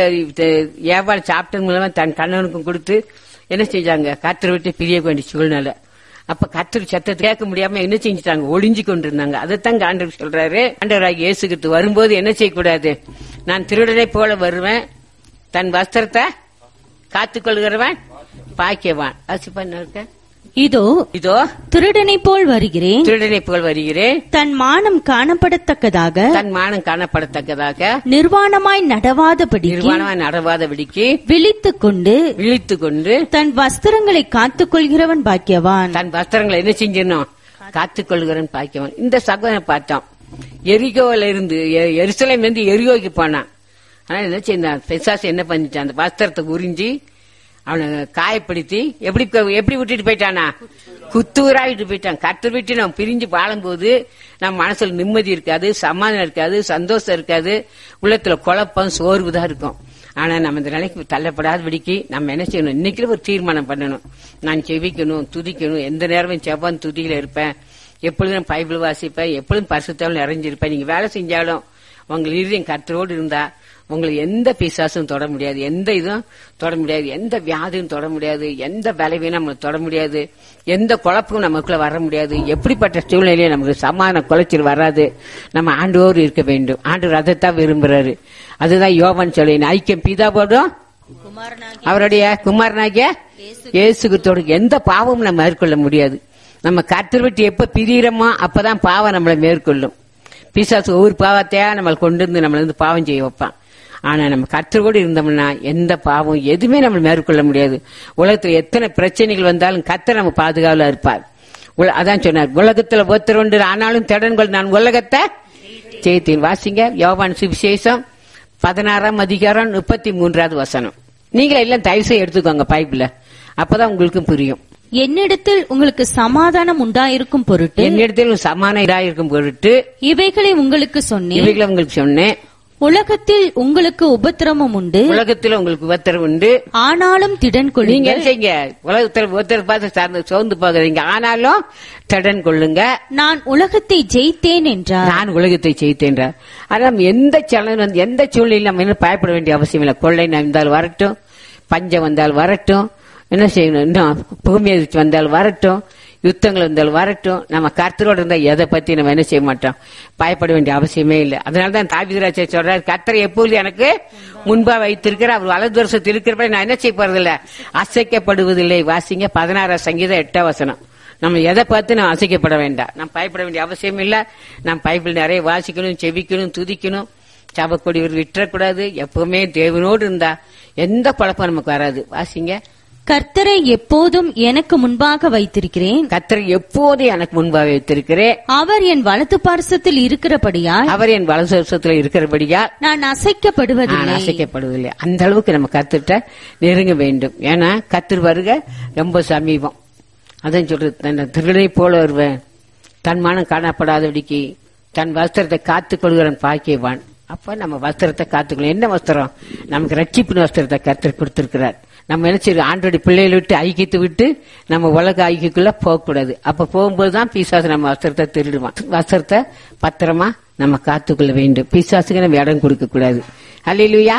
ஏவாள் சாப்பிட்டது மூலமா தன் கணவனுக்கும் கொடுத்து என்ன செஞ்சாங்க கத்தரை விட்டு பிரிய வேண்டிய சூழ்நிலை அப்ப கத்தர் சத்தத்தை கேட்க முடியாம என்ன செஞ்சுட்டாங்க ஒளிஞ்சு கொண்டிருந்தாங்க அதைத்தான் ஆண்டவர் சொல்றாரு ஆண்டவராக இயேசுகிட்டு வரும்போது என்ன செய்யக்கூடாது நான் திருடனை போல வருவேன் தன் வஸ்திரத்தை காத்துக்கொள்கிறவன் பாக்கியவான் வாசிப்பான் இருக்க இதோ இதோ திருடனைப் போல் வருகிறேன் திருடனை போல் வருகிறேன் தன் மானம் காணப்படத்தக்கதாக தன் மானம் காணப்படத்தக்கதாக நிர்வாணமாய் நடவாதபடிக்கு நிர்வாணமாய் நடவாதபடிக்கு விழித்துக் கொண்டு விழித்து கொண்டு தன் வஸ்திரங்களை காத்துக்கொள்கிறவன் பாக்கியவான் தன் வஸ்திரங்களை என்ன செஞ்சிடணும் காத்துக்கொள்கிறன் பாக்கியவன் இந்த சகோதரனை பார்த்தோம் எரிகோவில இருந்து எ- எருசலேம்ல இருந்து எரிகோக்கு போனான் ஆனா என்ன செய்தான் பெசாசு என்ன பண்ணிட்டான் அந்த வஸ்திரத்தை உறிஞ்சி அவனை காயப்படுத்தி எப்படி எப்படி விட்டுட்டு போயிட்டானா குத்தூரா விட்டு போயிட்டான் கத்து விட்டு நம்ம பிரிஞ்சு வாழும்போது நம்ம மனசுல நிம்மதி இருக்காது சமாதானம் இருக்காது சந்தோஷம் இருக்காது உள்ளத்துல குழப்பம் சோர்வு தான் இருக்கும் ஆனா நம்ம இந்த நிலைக்கு தள்ளப்படாதபடிக்கு நம்ம என்ன செய்யணும் இன்னைக்கு ஒரு தீர்மானம் பண்ணணும் நான் செவிக்கணும் துதிக்கணும் எந்த நேரமும் செவ்வான் துதியில இருப்பேன் எப்பொழுதும் பைபிள் வாசிப்பேன் எப்பொழுதும் பரிசுத்தாலும் நிறைஞ்சிருப்பேன் நீங்க வேலை செஞ்சாலும் உங்கள் இருதயம் கர்த்தரோடு இருந்தா உங்களை எந்த பிசாசும் தொட முடியாது எந்த இதுவும் தொட முடியாது எந்த வியாதியும் தொட முடியாது எந்த பலவீனம் நம்மளுக்கு தொட முடியாது எந்த குழப்பமும் நமக்குள்ள வர முடியாது எப்படிப்பட்ட சூழ்நிலையும் நமக்கு சமான குலைச்சல் வராது நம்ம ஆண்டோர் இருக்க வேண்டும் ஆண்டவர் அதைத்தான் விரும்புறாரு அதுதான் யோவன் சொல்லின ஐக்கியம் பிதாவோடும் அவருடைய குமாரனாகிய இயேசுகிட்டோடு எந்த பாவமும் நம்ம மேற்கொள்ள முடியாது நம்ம கர்த்தர் விட்டு எப்ப பிரியறோமோ அப்பதான் பாவம் நம்மளை மேற்கொள்ளும் பிசாசு ஒவ்வொரு பாவத்தையா நம்மளை கொண்டு வந்து நம்மள வந்து பாவம் செய்ய வைப்பான் ஆனா நம்ம கர்த்தரோடு இருந்தோம்னா எந்த பாவம் எதுவுமே நம்ம மேற்கொள்ள முடியாது உலகத்துல எத்தனை பிரச்சனைகள் வந்தாலும் கர்த்தர் நம்ம பாதுகாவலா இருப்பார் உல- அதான் சொன்னார் உலகத்துல ஒருத்தர் உண்டு ஆனாலும் திடன்கள் நான் உலகத்தை ஜெயித்தேன் வாசிங்க யோவான் சுவிசேஷம் பதினாறாம் அதிகாரம் முப்பத்தி மூன்றாவது வசனம் நீங்களே எல்லாம் தயவு செய்து எடுத்துக்கோங்க பைபிள்ல அப்பதான் உங்களுக்கும் புரியும் என்னிடத்தில் உங்களுக்கு சமாதானம் உண்டாயிருக்கும் பொருட்டு என்னிடத்தில் சமான இதா இருக்கும் பொருட்டு இவைகளை உங்களுக்கு சொன்னேன் இவைகளை உங்களுக்கு சொன்னேன் உலகத்தில் உங்களுக்கு உபத்திரமம் உண்டு உலகத்துல உங்களுக்கு உபத்திரம் உண்டு ஆனாலும் திடன் நீங்க கொள்ளுங்கள் என்ன செய்யுங்க உலகத்துல உபத்திரம் பார்த்து சார்ந்து சோர்ந்து போகாதீங்க ஆனாலும் தடன் கொள்ளுங்க நான் உலகத்தை ஜெயித்தேன் என்றார் நான் உலகத்தை ஜெயித்தேன்றார் ஆனா நம்ம எந்த சலனம் வந்து எந்த சூழ்நிலையும் நம்ம என்ன பயப்பட வேண்டிய அவசியம் இல்லை கொள்ளை வந்தால் வரட்டும் பஞ்சம் வந்தால் வரட்டும் என்ன செய்யணும் இன்னும் பூமி அதிர்ச்சி வந்தால் வரட்டும் யுத்தங்கள் வந்தால் வரட்டும் நம்ம கர்த்தரோட இருந்தா எதை பத்தி நம்ம என்ன செய்ய மாட்டோம் பயப்பட வேண்டிய அவசியமே இல்லை அதனால தான் தாபிதராஜ சொல்றாரு கர்த்தர் எப்போது எனக்கு முன்பா வைத்திருக்கிற அவர் வலது வருஷத்தில் இருக்கிறப்ப நான் என்ன செய்ய போறதில்ல அசைக்கப்படுவதில்லை வாசிங்க பதினாறாம் சங்கீதம் எட்டாம் வசனம் நம்ம எதை பார்த்து நம்ம அசைக்கப்பட வேண்டாம் நம்ம பயப்பட வேண்டிய அவசியம் இல்ல நம்ம பைபிள் நிறைய வாசிக்கணும் செவிக்கணும் துதிக்கணும் சாபக்கொடி விட்டுறக்கூடாது எப்பவுமே தேவனோடு இருந்தா எந்த குழப்பம் நமக்கு வராது வாசிங்க கர்த்தரை எப்போதும் எனக்கு முன்பாக வைத்திருக்கிறேன் கத்தரை எப்போது எனக்கு முன்பாக வைத்திருக்கிறேன் அவர் என் வலது பார்சத்தில் இருக்கிறபடியால் அவர் என் வலது வருஷத்துல இருக்கிறபடியா நான் நான் அசைக்கப்படுவதில்லை அசைக்கப்படுவதில்லை அந்த அளவுக்கு நம்ம கத்துட்ட நெருங்க வேண்டும் ஏன்னா கத்தர் வருக ரொம்ப சமீபம் அதான் சொல்றது தன் திருடனை போல வருவேன் தன் மனம் காணப்படாதபடிக்கு தன் வஸ்திரத்தை காத்துக் கொள்கிறன் பாக்கியவான் அப்ப நம்ம வஸ்திரத்தை காத்துக்கணும் என்ன வஸ்திரம் நமக்கு ரட்சிப்பின் வஸ்திரத்தை கத்தர் கொடுத்திருக்கிறார் நம்ம என்ன செய்யணும் ஆண்டோட பிள்ளைகளை விட்டு ஐக்கியத்தை விட்டு நம்ம உலக ஐக்கியக்குள்ள போகக்கூடாது அப்ப போகும்போது தான் பிசாசு நம்ம வஸ்திரத்தை திருடுவான் வஸ்திரத்தை பத்திரமா நம்ம காத்துக்கொள்ள வேண்டும் பிசாசுக்கு நம்ம இடம் கொடுக்க கூடாது அல்லையா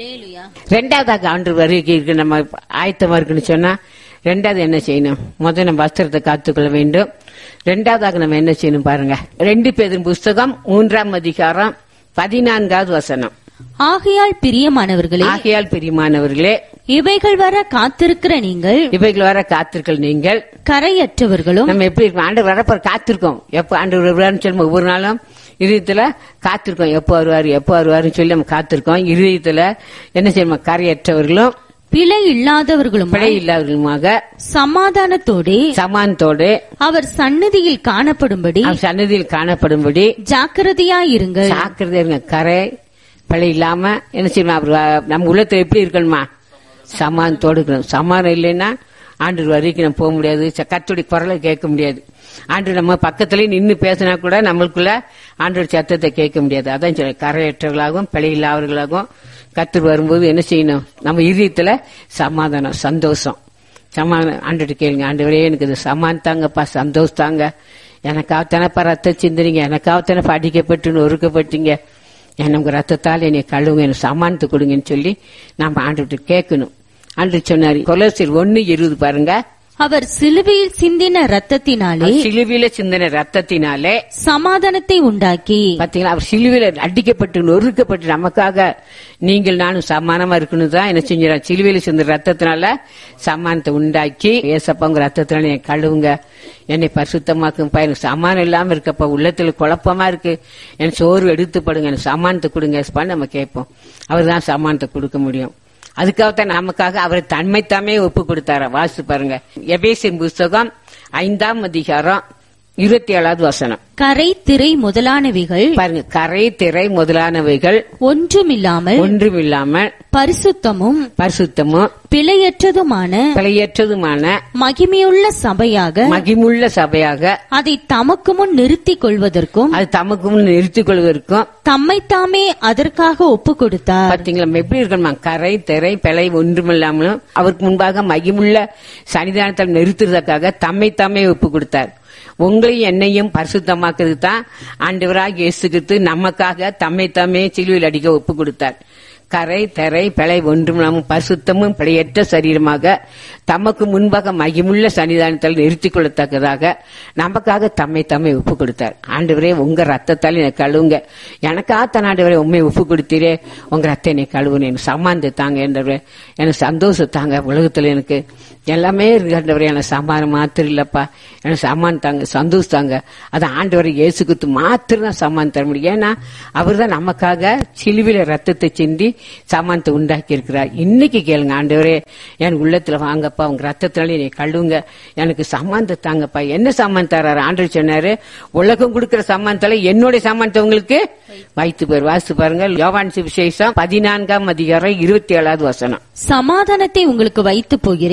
ரெண்டாவதாக ஆண்டு வருகை இருக்கு நம்ம ஆயத்தமா இருக்குன்னு சொன்னா ரெண்டாவது என்ன செய்யணும் முதல்ல நம்ம வஸ்திரத்தை காத்துக்கொள்ள வேண்டும் ரெண்டாவதாக நம்ம என்ன செய்யணும் பாருங்க ரெண்டு பேரின் புஸ்தகம் மூன்றாம் அதிகாரம் பதினான்காவது வசனம் ஆகையால் பிரியமானவர்களே ஆகையால் பிரியமானவர்களே இவைகள் வர காத்திருக்கிற நீங்கள் இவைகள் வர காத்திருக்கள் நீங்கள் கரையற்றவர்களும் நம்ம எப்படி இருக்கோம் ஆண்டு வரப்ப காத்திருக்கோம் எப்ப ஆண்டு வருவாருன்னு சொல்லி ஒவ்வொரு நாளும் இதயத்துல காத்திருக்கோம் எப்போ வருவாரு எப்போ வருவாருன்னு சொல்லி நம்ம காத்திருக்கோம் இதயத்துல என்ன செய்யணும் கரையற்றவர்களும் பிழை இல்லாதவர்களும் பிழை இல்லாதவர்களுமாக சமாதானத்தோடே சமானத்தோடு அவர் சந்நிதியில் காணப்படும்படி அவர் சன்னதியில் காணப்படும்படி ஜாக்கிரதையாயிருங்கள் ஜாக்கிரதை இருங்க கரை பிழை இல்லாம என்ன செய்யணும் அவர் வ- நம்ம உள்ளத்துல எப்படி இருக்கணுமா சமாதானத்தோடு இருக்கணும் சமாதானம் இல்லைன்னா ஆண்டு வரைக்கும் நம்ம போக முடியாது ச- கர்த்தருடைய குரலை கேட்க முடியாது ஆண்டு நம்ம பக்கத்துலயே நின்னு பேசினா கூட நம்மளுக்குள்ள ஆண்டோட சத்தத்தை கேட்க முடியாது அதான் சொல்ல கரையற்றவர்களாகவும் பிழை இல்லாதவர்களாகவும் கத்தர் வரும்போது என்ன செய்யணும் நம்ம இதயத்துல சமாதானம் சந்தோஷம் சமாதானம் ஆண்டுட்டு கேளுங்க ஆண்டவரே எனக்கு இது சமான் தாங்கப்பா சந்தோஷம் தாங்க எனக்காகத்தானப்பா ரத்த சிந்தனீங்க எனக்காகத்தானே அடிக்கப்பட்டு நொறுக்கப்பட்டீங்க என் உங்க ரத்தத்தால் என்னை கழுவுங்க எனக்கு சமானத்தை கொடுங்கன்னு சொல்லி நம்ம ஆண்டுட்டு கேட்கணும் ஆண்டு சொன்னாரு கொலோசியர் ஒன்னு இருபது பாருங்க அவர் சிலுவையில் சிந்தின ரத்தத்தினாலே சிலுவில சிந்தனை ரத்தத்தினாலே சமாதானத்தை உண்டாக்கி பாத்தீங்களா அவர் சிலுவையில அடிக்கப்பட்டு நொறுக்கப்பட்டு நமக்காக நீங்கள் நானும் சமானமா இருக்கணும் தான் என்ன செஞ்சார் சிலுவையில சிந்த ரத்தத்தினால சமானத்தை உண்டாக்கி ஏசப்பாங்க ரத்தத்தினால என்னை கழுவுங்க என்னை பரிசுத்தமாக்கும்பா எனக்கு சமானம் இல்லாம இருக்கப்பா உள்ளத்துல குழப்பமா இருக்கு எனக்கு சோறு எடுத்துப்படுங்க எனக்கு சமானத்தை கொடுங்க ஏசப்பான்னு நம்ம கேட்போம் அவர் தான் சமானத்தை கொடுக்க முடியும் அதுக்காகத்தான் நமக்காக அவர் தன்மைத்தாமே ஒப்பு கொடுத்தார வாசித்து பாருங்க எபேசின் புஸ்தகம் ஐந்தாம் அதிகாரம் இருபத்தி ஏழாவது வசனம் கரை திரை முதலானவைகள் பாருங்க கரை திரை முதலானவைகள் ஒன்றுமில்லாமல் ஒன்றுமில்லாமல் பரிசுத்தமும் பரிசுத்தமும் பிழையற்றதுமான பிழையற்றதுமான மகிமையுள்ள சபையாக மகிமுள்ள சபையாக அதை தமக்கு முன் நிறுத்திக் கொள்வதற்கும் அது தமக்கு முன் நிறுத்திக் கொள்வதற்கும் தம்மைத்தாமே அதற்காக ஒப்பு கொடுத்தார் பாத்தீங்களா நம்ம எப்படி இருக்கணுமா கரை திரை பிழை ஒன்றுமில்லாமலும் அவருக்கு முன்பாக மகிமுள்ள சன்னிதானத்தில் நிறுத்துறதுக்காக தம்மை தாமே ஒப்பு கொடுத்தார் உங்களையும் என்னையும் பரிசுத்தமாக்குறது தான் ஆண்டவராக இயேசுகிட்டு நமக்காக தம்மை தாமே சிலுவையில் அடிக்க ஒப்பு கொடுத்தார் கரை திரை பிழை ஒன்றுமில்லாமல் பரிசுத்தமும் பிழையற்ற சரீரமாக தமக்கு முன்பாக மகிமுள்ள சன்னிதானத்தில் நிறுத்திக் கொள்ளத்தக்கதாக நமக்காக தம்மை தம்மை ஒப்பு கொடுத்தார் ஆண்டவரே உங்க ரத்தத்தால் என்னை கழுவுங்க எனக்காக தான் ஆண்டவரே உண்மை ஒப்பு கொடுத்தீரே உங்க ரத்தம் என்னை கழுவுன்னு எனக்கு சமானத்தை தாங்க என்றவரே எனக்கு சந்தோஷம் தாங்க உலகத்துல எனக்கு எல்லாமே இருக்கு ஆண்டவரே எனக்கு சமாதானம் மாத்திரம் இல்லப்பா எனக்கு சமான் தாங்க சந்தோஷம் தாங்க அது ஆண்டவரை இயேசு குத்து மாத்திரம் தான் சமான் தர முடியும் ஏன்னா அவர் தான் நமக்காக சிலுவில ரத்தத்தை சிந்தி சமானத்தை உண்டாக்கி இருக்கிறார் இன்னைக்கு கேளுங்க ஆண்டவரே என் உள்ளத்துல வாங்கப்பா உங்க ரத்தத்தினால என்னை கழுவுங்க எனக்கு சமானத்தை தாங்கப்பா என்ன சமான் தராரு ஆண்டவர் சொன்னாரு உலகம் கொடுக்கிற சமானத்தால என்னுடைய சமானத்தை உங்களுக்கு வைத்து பேர் வாசித்து பாருங்க யோவான் விசேஷம் பதினான்காம் அதிகாரம் இருபத்தி ஏழாவது வசனம் சமாதானத்தை உங்களுக்கு வைத்து போகிறேன்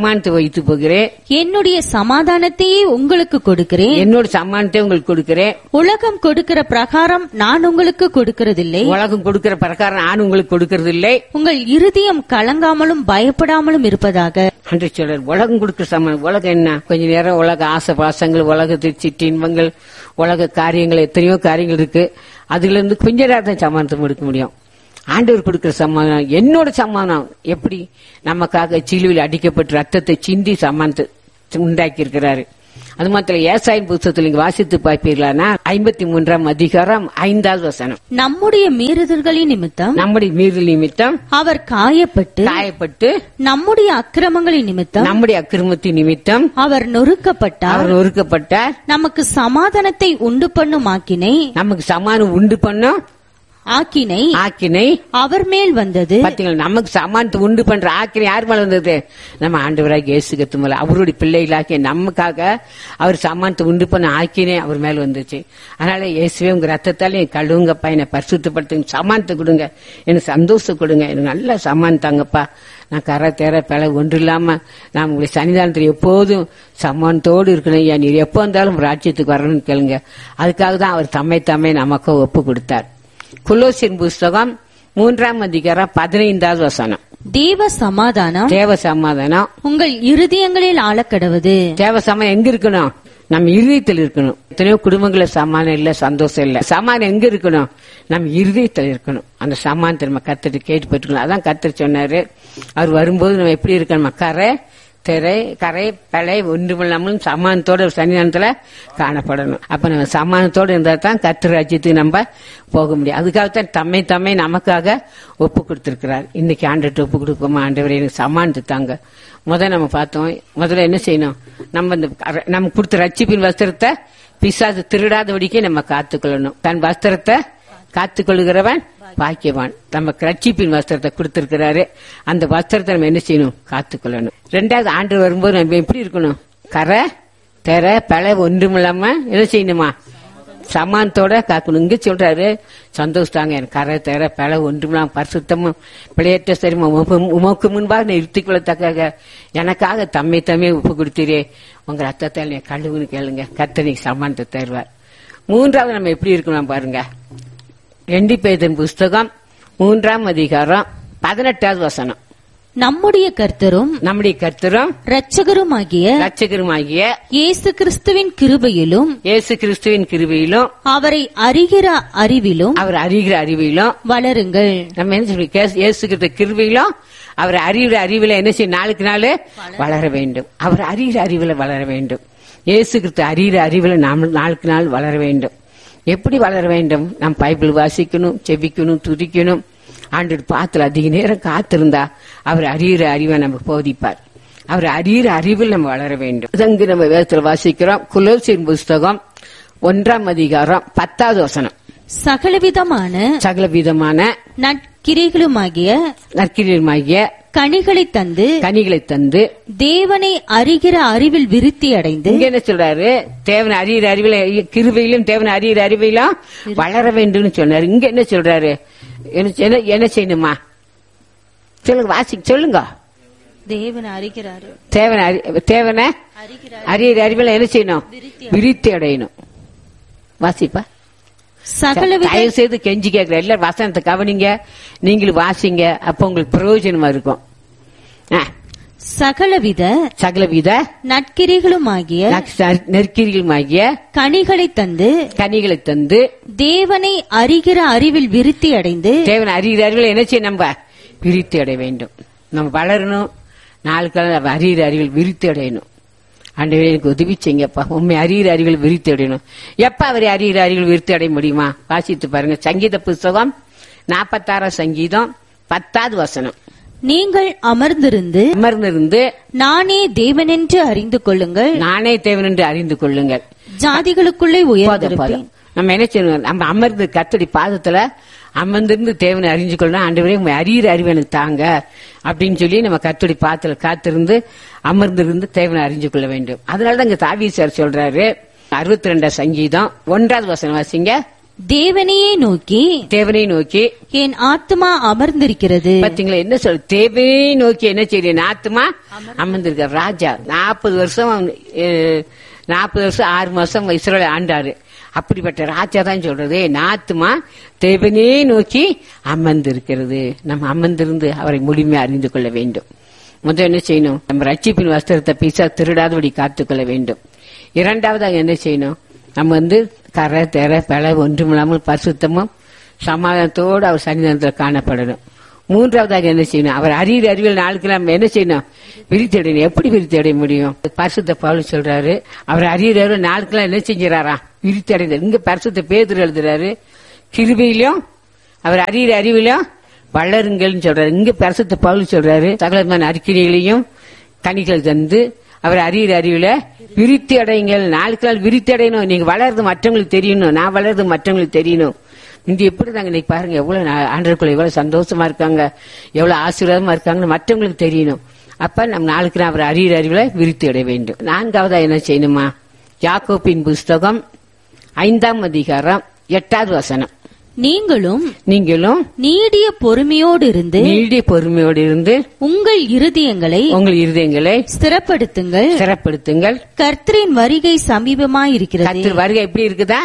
சமானத்தை வைத்து போகிறேன் என்னுடைய சமாதானத்தையே உங்களுக்கு கொடுக்கிறேன் என்னோட சமானத்தை உங்களுக்கு கொடுக்கிறேன் உலகம் கொடுக்கிற பிரகாரம் நான் உங்களுக்கு கொடுக்கிறதில்லை உலகம் கொடுக்கிற பிரகாரம் நான் உங்களுக்கு கொடுக்கறது இல்லை உங்கள் இருதயம் கலங்காமலும் பயப்படாமலும் இருப்பதாக அன்று சொல்றார் உலகம் கொடுக்கிற சமானம் உலகம் என்ன கொஞ்ச நேரம் உலக ஆசை பாசங்கள் உலகத்தில் சிட்டு இன்பங்கள் உலக காரியங்கள் எத்தனையோ காரியங்கள் இருக்கு அதுல இருந்து கொஞ்ச நேரம் தான் சமாதானத்தை கொடுக்க முடியும் ஆண்டவர் கொடுக்கிற சமாதானம் என்னோட சமாதானம் எப்படி நமக்காக சிலுவையில் அடிக்கப்பட்டு ரத்தத்தை சிந்தி சமாதானத்தை உண்டாக்கி இருக்கிறாரு அது மாத்திரம் ஏசாயின் புத்தகத்தில் நீங்க வாசித்து பார்ப்பீர்களானா ஐம்பத்தி மூன்றாம் அதிகாரம் ஐந்தாவது வசனம் நம்முடைய மீறுதல்களின் நிமித்தம் நம்முடைய மீறல் நிமித்தம் அவர் காயப்பட்டு காயப்பட்டு நம்முடைய அக்கிரமங்களின் நிமித்தம் நம்முடைய அக்கிரமத்தின் நிமித்தம் அவர் நொறுக்கப்பட்டார் அவர் ஒருக்கப்பட்டார் நமக்கு சமாதானத்தை உண்டு பண்ணும் ஆக்கினை நமக்கு சமானம் உண்டு பண்ணும் ஆக்கினை ஆக்கினை அவர் மேல் வந்தது பாத்தீங்களா நமக்கு சமானத்தை உண்டு பண்ற ஆக்கினை யார் மேல வந்தது நம்ம ஆண்டவராக இயேசு கிறிஸ்து மேல அவருடைய பிள்ளைகளாகிய நமக்காக அவர் சமானத்தை உண்டு பண்ண ஆக்கினே அவர் மேல வந்துச்சு அதனால இயேசுவே உங்க ரத்தத்தால என் கழுவுங்க பையனை பரிசுத்தப்படுத்துங்க சமானத்தை கொடுங்க எனக்கு சந்தோஷம் கொடுங்க எனக்கு நல்ல சமான் தாங்கப்பா நான் கரை தேர பிழை ஒன்று இல்லாம நான் உங்களுடைய சன்னிதானத்தில் எப்போதும் சமானத்தோடு இருக்கணும் ஐயா நீர் எப்போ வந்தாலும் ராஜ்யத்துக்கு வரணும்னு கேளுங்க அதுக்காக தான் அவர் தம்மை தம்மை நமக்கு ஒப்பு கொடுத்தார் குலோசின் புஸ்தகம் மூன்றாம் அதிகாரம் பதினைந்தாவது வசனம் தேவ சமாதானம் தேவ சமாதானம் உங்கள் இருதயங்களில் ஆளக்கடவது தேவ சமாதானம் எங்க இருக்கணும் நம்ம இருதயத்தில் இருக்கணும் எத்தனையோ குடும்பங்கள சமாதானம் இல்ல சந்தோஷம் இல்ல சமாதானம் எங்க இருக்கணும் நம்ம இருதயத்தில் இருக்கணும் அந்த சமாதானத்தை நம்ம கத்துட்டு கேட்டு பெற்றுக்கணும் அதான் கத்துட்டு சொன்னாரு அவர் வரும்போது நம்ம எப்படி இருக்கணும் கரை திரை கரை பலை ஒன்றுமில்லாமலும் சமாதானத்தோட சன்னிதானத்துல காணப்படணும் அப்ப நம்ம சமாதானத்தோட இருந்தா தான் கத்து ராஜ்யத்துக்கு நம்ம போக முடியும் அதுக்காகத்தான் தம்மை தம்மை நமக்காக ஒப்பு கொடுத்திருக்கிறார் இன்னைக்கு ஆண்டுட்டு ஒப்பு கொடுப்போமா ஆண்டவரே எனக்கு சமானத்து தாங்க முதல்ல நம்ம பார்த்தோம் முதல்ல என்ன செய்யணும் நம்ம இந்த கர- நம்ம கொடுத்த ரட்சிப்பின் வஸ்திரத்தை பிசாசு திருடாதபடிக்கே நம்ம காத்துக்கொள்ளணும் தன் வஸ்திரத்தை காத்துக்கொள்கிறவன் பாக்கியவான் நம்ம ரட்சிப்பின் வஸ்திரத்தை கொடுத்திருக்கிறாரு அந்த வஸ்திரத்தை நம்ம என்ன செய்யணும் காத்துக்கொள்ளணும் ரெண்டாவது ஆண்டு வரும்போது நம்ம எப்படி இருக்கணும் கரை தெர பழ ஒன்றுமில்லாம என்ன செய்யணுமா சமானத்தோட காக்கணும் இங்க சொல்றாரு சந்தோஷத்தாங்க எனக்கு கரை தெர பழ ஒன்றுமில்லாம பரிசுத்தமும் பிழையற்ற சரிமா உமக்கு முன்பாக நிறுத்திக் கொள்ளத்தக்க எனக்காக தம்மை தம்மை உப்பு கொடுத்தீரே உங்க ரத்தத்தால் நீ கழுவுன்னு கேளுங்க கத்தனை சமானத்தை தருவார் மூன்றாவது நம்ம எப்படி இருக்கணும் பாருங்க ரெண்டு பேதன் புஸ்தகம் மூன்றாம் அதிகாரம் பதினெட்டாவது வசனம் நம்முடைய கர்த்தரும் நம்முடைய கர்த்தரும் இரட்சகருமாகிய ரட்சகருமாகிய இயேசு கிறிஸ்துவின் கிருபையிலும் இயேசு கிறிஸ்துவின் கிருபையிலும் அவரை அறிகிற அறிவிலும் அவர் அறிகிற அறிவிலும் வளருங்கள் நம்ம என்ன சொல்லி இயேசு கிறிஸ்து கிருபையிலும் அவர் அறிகிற அறிவில என்ன செய்யும் நாளுக்கு நாள் வளர வேண்டும் அவர் அறிகிற அறிவில வளர வேண்டும் இயேசு கிறிஸ்து அறிகிற அறிவில நாம் நாளுக்கு நாள் வளர வேண்டும் எப்படி வளர வேண்டும் நாம் பைபிள் வாசிக்கணும் செபிக்கணும் துதிக்கணும் ஆண்டு பாத்துல அதிக நேரம் காத்திருந்தா அவர் அறிகிற அறிவை நமக்கு போதிப்பார் அவர் அறிகிற அறிவில் நம்ம வளர வேண்டும் இதங்கு நம்ம வேதத்தில் வாசிக்கிறோம் குலோசின் புஸ்தகம் ஒன்றாம் அதிகாரம் பத்தாவது வசனம் சகலவிதமான சகல விதமான நற்கிரைகளுமாகிய நற்கிரியமாகிய கனிகளை தந்து கனிகளை தந்து தேவனை அறிகிற அறிவில் விருத்தி அடைந்து இங்க என்ன சொல்றாரு தேவன் அறிகிற அறிவில கிருபையிலும் தேவன் அறிகிற அறிவிலும் வளர வேண்டும்னு சொன்னாரு இங்க என்ன சொல்றாரு என்ன என்ன- என்ன செய்யணுமா சொல்லுங்க வாசி சொல்லுங்க தேவனை அறிகிறாரு தேவனை அறி- தேவனை அறிகிற அறிவில என்ன செய்யணும் விருத்தி அடையணும் வாசிப்பா சகலவித தயவு செய்து கெஞ்சி கேட்கிற எல்லாரும் வசனத்தை கவனிங்க நீங்களும் வாசிங்க அப்ப உங்களுக்கு பிரயோஜனமா இருக்கும் ஆ, சகலவித சகலவித நற்கிரைகளுமாகிய நெருக்கீர்களுமாகிய கனிகளை தந்து கனிகளை தந்து தேவனை அறிகிற அறிவில் விருத்தி அடைந்து தேவன் அறிகிற அறிவில் என்ன செய்ய நம்ம விருத்தி அடைய வேண்டும் நம்ம வளரணும் நாளுக்கு அறிகிற அறிவில் விருத்தி அடையணும் ஆண்டவரே எனக்கு உதவி செய்யுங்கப்பா உண்மை அறிகிற அறிவில் விருத்தி அடையணும் எப்ப அவர் அறிகிற அறிவில் விருத்தி அடைய முடியுமா வாசித்து பாருங்க சங்கீத புஸ்தகம் நாற்பத்தாறாம் சங்கீதம் பத்தாவது வசனம் நீங்கள் அமர்ந்திருந்து அமர்ந்திருந்து நானே தேவனென்று அறிந்து கொள்ளுங்கள் நானே தேவன் என்று அறிந்து கொள்ளுங்கள் ஜாதிகளுக்குள்ளே போதும், உயர்ந்திருப்பேன் போதும். நம்ம என்ன செய்யணும் நம்ம அமர்ந்து கத்தடி பாதத்துல அமர்ந்திருந்து தேவனை அறிஞ்சு கொள்ளணும் ஆண்டவரே உங்க அறிகிற அறிவு எனக்கு தாங்க அப்படின்னு சொல்லி நம்ம கத்தடி பாதத்துல காத்திருந்து அமர்ந்திருந்து தேவனை அறிஞ்சு கொள்ள வேண்டும் அதனாலதான் இங்க தாவி சார் சொல்றாரு அறுபத்தி ரெண்டாம் சங்கீதம் ஒன்றாவது வசனம் வாசிங்க தேவனையே நோக்கி தேவனை நோக்கி என் ஆத்மா அமர்ந்திருக்கிறது பாத்தீங்களா என்ன சொல் தேவையை நோக்கி என்ன செய்ய ஆத்மா அமர்ந்திருக்க ராஜா நாற்பது வருஷம் நாற்பது வருஷம் ஆறு மாசம் இஸ்ரேல் ஆண்டாரு அப்படிப்பட்ட ராஜா தான் சொல்றது என் ஆத்மா தேவனே நோக்கி அமர்ந்திருக்கிறது நம்ம அமர்ந்திருந்து அவரை முழுமையா அறிந்து கொள்ள வேண்டும் முதல் என்ன செய்யணும் நம்ம ரட்சிப்பின் வஸ்திரத்தை பீசா திருடாதபடி காத்துக்கொள்ள வேண்டும் இரண்டாவதாக என்ன செய்யணும் நம்ம வந்து கரை தெர பல ஒன்றுமில்லாமல் பரிசுத்தமும் சமாதானத்தோடு அவர் சன்னிதானத்தில் காணப்படணும் மூன்றாவதாக என்ன செய்யணும் அவர் அறிவியல் அறிவியல் நாளுக்கு நம்ம என்ன செய்யணும் விரித்தடையணும் எப்படி விரித்தடைய முடியும் பரிசுத்த பவுல் சொல்றாரு அவர் அறிவியல் நாளுக்கெல்லாம் என்ன செஞ்சாரா விரித்தடைந்த இங்க பரிசுத்த பேதர் எழுதுறாரு கிருபையிலும் அவர் அறிவியல் அறிவிலும் வளருங்கள்னு சொல்றாரு இங்க பரிசுத்த பவுல் சொல்றாரு சகலமான அறிக்கைகளையும் கனிகள் தந்து அவர் அறிவியல் அறிவில விருத்தி அடையுங்கள் நாளுக்கு நாள் விருத்தி அடையணும் நீங்க வளர்றது மற்றவங்களுக்கு தெரியணும் நான் வளர்றது மற்றவங்களுக்கு தெரியணும் இந்த எப்படி தாங்க இன்னைக்கு பாருங்க எவ்வளவு நா- ஆண்டவருக்குள்ள எவ்வளவு சந்தோஷமா இருக்காங்க எவ்வளவு ஆசீர்வாதமா இருக்காங்கன்னு மற்றவங்களுக்கு தெரியணும் அப்ப நம்ம நாளுக்கு நாள் அவர் அறிவியல் அறிவில விருத்தி அடைய வேண்டும் நான்காவதா என்ன செய்யணுமா யாக்கோப்பின் புஸ்தகம் ஐந்தாம் அதிகாரம் எட்டாவது வசனம் நீங்களும் நீங்களும் நீடிய பொறுமையோடு இருந்து நீடிய பொறுமையோடு இருந்து உங்கள் இருதயங்களை உங்கள் இருதயங்களை ஸ்திரப்படுத்துங்கள் சிறப்படுத்துங்கள் கர்த்தரின் வருகை சமீபமாயிருக்கிறது கத்திர வருகை எப்படி இருக்குதா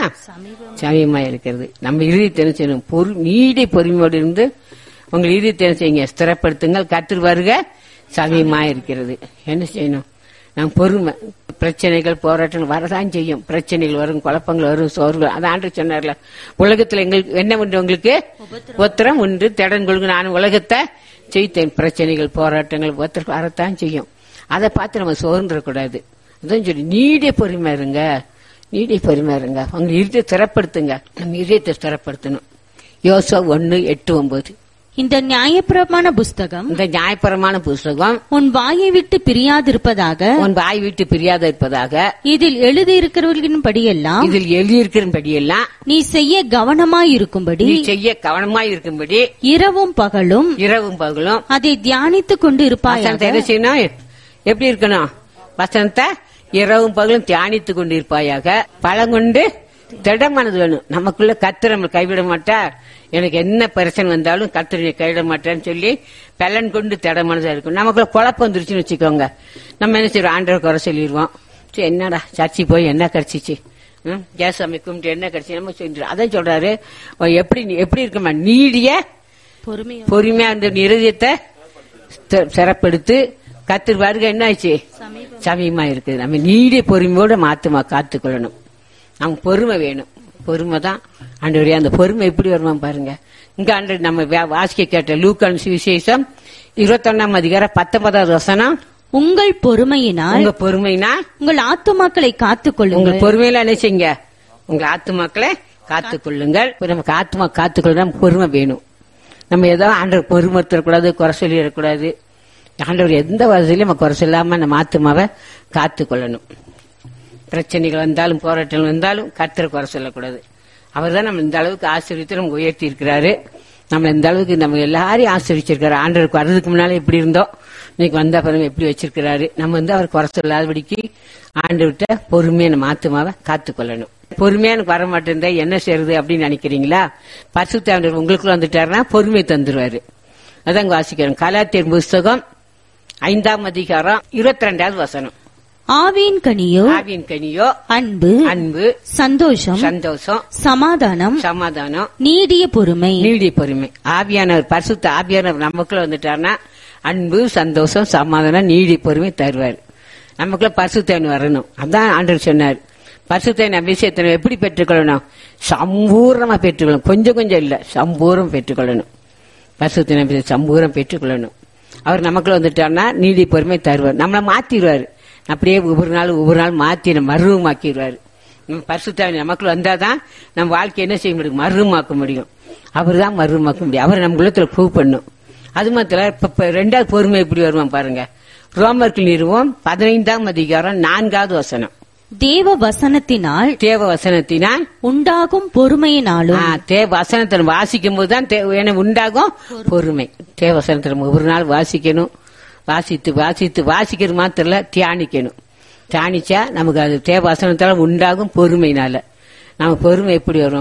சமயமா இருக்கிறது நம்ம இறுதி என்ன செய்யணும் பொறு நீடி பொறுமையோடு இருந்து உங்கள் இறுதி என்ன செய்யுங்க ஸ்திரப்படுத்துங்கள் கத்திர வருகை சமயமா இருக்கிறது என்ன செய்யணும் நாம் பொறுமை பிரச்சனைகள் போராட்டங்கள் வரதான் செய்யும் பிரச்சனைகள் வரும் குழப்பங்கள் வரும் சோர்வுகள் அதான் ஆண்டு சொன்னார்ல உலகத்துல எங்களுக்கு என்ன உண்டு உங்களுக்கு உத்தரம் உண்டு திடன் கொள்கு நான் உலகத்தை செய்தேன் பிரச்சனைகள் போராட்டங்கள் உத்தரம் வரத்தான் செய்யும் அதை பார்த்து நம்ம சோர்ந்துடக்கூடாது அதான் சொல்லி நீடிய பொறுமை இருங்க நீடிய பொறுமை இருங்க உங்க இருதயத்தை திறப்படுத்துங்க நம்ம இதயத்தை திறப்படுத்தணும் யோசா ஒன்னு எட்டு ஒன்பது இந்த நியாயப்பிரமாண புஸ்தகம் இந்த நியாயபரமான புஸ்தகம் உன் வாயை விட்டு பிரியாதிருப்பதாக உன் வாய் விட்டு பிரியாத இருப்பதாக இதில் எழுதியிருக்கிறவர்களின் படியெல்லாம் இதில் எழுதியிருக்கிறபடியெல்லாம் நீ செய்ய கவனமாயிருக்கும்படி நீ செய்ய கவனமா இருக்கும்படி இரவும் பகலும் இரவும் பகலும் அதை தியானித்துக் கொண்டு வசனத்தை இருப்பாயாக என்ன செய்யணும் எப்படி இருக்கணும் வசனத்தை இரவும் பகலும் தியானித்து கொண்டிருப்பாயாக பழங்கொண்டு திடமானது வேணும் நமக்குள்ள கத்திர நம்ம கைவிட மாட்டார் எனக்கு என்ன பிரச்சனை வந்தாலும் கத்திர கைவிட மாட்டேன்னு சொல்லி பலன் கொண்டு திடமானதா இருக்கும் நமக்குள்ள குழப்பம் வந்துருச்சுன்னு வச்சுக்கோங்க நம்ம என்ன செய்வோம் ஆண்டவர் குறை சொல்லிடுவோம் சரி என்னடா சர்ச்சை போய் என்ன கிடைச்சிச்சு ம், கேஸ் அமைக்கும் என்ன கிடைச்சி நம்ம சொல்லிடுறோம் அதான் சொல்றாரு அவன் எப்படி எப்படி இருக்குமா நீடிய பொறுமையா பொறுமையா அந்த இருதயத்தை ஸ்த- சிறப்படுத்து கத்திர வருகை என்ன ஆச்சு சமயமா இருக்குது நம்ம நீடிய பொறுமையோட மாத்துமா காத்துக்கொள்ளணும் நமக்கு பொறுமை வேணும் பொறுமை தான் ஆண்டவரே அந்த பொறுமை எப்படி வருமா பாருங்க இங்க ஆண்டு நம்ம வே- வாசிக்க கேட்ட லூக்கான் சுவிசேஷம் இருபத்தொன்னாம் அதிகாரம் பத்தொன்பதாவது வசனம் உங்கள் பொறுமையினால் உங்க பொறுமைனா உங்கள் ஆத்துமாக்களை காத்துக் உங்க கொள்ளுங்கள் பொறுமையில என்ன செய்யுங்க உங்க ஆத்துமாக்களை காத்துக்கொள்ளுங்கள் இப்ப நமக்கு ஆத்துமா காத்துக்கொள்ள நமக்கு பொறுமை வேணும் நம்ம ஏதோ ஆண்டவர் பொறுமை தரக்கூடாது குறை சொல்லிடக்கூடாது ஆண்டவர் எந்த வசதியிலும் நம்ம குறை சொல்லாம நம்ம ஆத்துமாவை காத்துக்கொள்ளணும் பிரச்சனைகள் வந்தாலும் போராட்டங்கள் வந்தாலும் கர்த்தரை குறை சொல்லக்கூடாது அவர் தான் நம்ம இந்த அளவுக்கு ஆசிரியத்தை நம்ம உயர்த்தி இருக்கிறாரு நம்ம இந்த அளவுக்கு நம்ம எல்லாரையும் ஆசிரிச்சிருக்காரு ஆண்டவருக்கு வர்றதுக்கு முன்னாலே எப்படி இருந்தோம் இன்னைக்கு வந்த பிறகு எப்படி வச்சிருக்கிறாரு நம்ம வந்து அவர் குறை சொல்லாதபடிக்கு ஆண்டவர்கிட்ட பொறுமையா நம்ம ஆத்துமாவை காத்துக்கொள்ளணும் பொறுமையா எனக்கு வர மாட்டேன் என்ன செய்யறது அப்படின்னு நினைக்கிறீங்களா பரிசுத்தாண்டவர் உங்களுக்குள்ள வந்துட்டாருன்னா பொறுமை தந்துருவாரு அதான் வாசிக்கிறோம் கலாத்தியர் புஸ்தகம் ஐந்தாம் அதிகாரம் இருபத்தி ரெண்டாவது வசனம் ஆவியின் கனியோ ஆவியின் கனியோ அன்பு அன்பு சந்தோஷம் சந்தோஷம் சமாதானம் சமாதானம் நீடிய பொறுமை நீடிய பொறுமை ஆவியானவர் பரிசுத்த ஆவியானவர் நமக்குள்ள வந்துட்டார்னா அன்பு சந்தோஷம் சமாதானம் நீடிய பொறுமை தருவார் நமக்குள்ள பரிசுத்தன் வரணும் அதான் ஆண்டவர் சொன்னார் பரிசுத்தன் அபிஷேகத்தை எப்படி பெற்றுக்கொள்ளணும் சம்பூர்ணமா பெற்றுக்கொள்ளணும் கொஞ்சம் கொஞ்சம் இல்ல சம்பூர்ணம் பெற்றுக்கொள்ளணும் பரிசுத்தன் அபிஷேகம் சம்பூர்ணம் பெற்றுக்கொள்ளணும் அவர் நமக்குள்ள வந்துட்டார்னா நீடி பொறுமை தருவார் நம்மளை மாத்திடுவாரு அப்படியே ஒவ்வொரு நாள் ஒவ்வொரு நாள் மாத்தி நம்ம மருவமாக்கிடுவாரு நம்ம பரிசுத்தாவி நமக்குள்ள வந்தாதான் நம்ம வாழ்க்கை என்ன செய்ய முடியும் மருவமாக்க முடியும் அவர் தான் மருவமாக்க முடியும் அவர் நம்ம உள்ளத்துல ப்ரூவ் பண்ணும் அது மாத்திரம் இப்ப இப்ப ரெண்டாவது பொறுமை எப்படி வருவான் பாருங்க ரோமர்கள் நிறுவம் பதினைந்தாம் அதிகாரம் நான்காவது வசனம் தேவ வசனத்தினால் தேவ வசனத்தினால் உண்டாகும் பொறுமையினாலும் ஆ, தேவ வசனத்தை நம்ம வாசிக்கும் போது தான் தே- எனக்கு உண்டாகும் பொறுமை தேவ வசனத்தை நம்ம ஒவ்வொரு நாள் வாசிக்கணும் வாசித்து வாசித்து வாசிக்கிறது மாத்திரம் இல்ல, தியானிக்கணும் தியானிச்சா நமக்கு அது தேவ வசனத்தால உண்டாகும் பொறுமையினால நம்ம பொறுமை எப்படி வரும்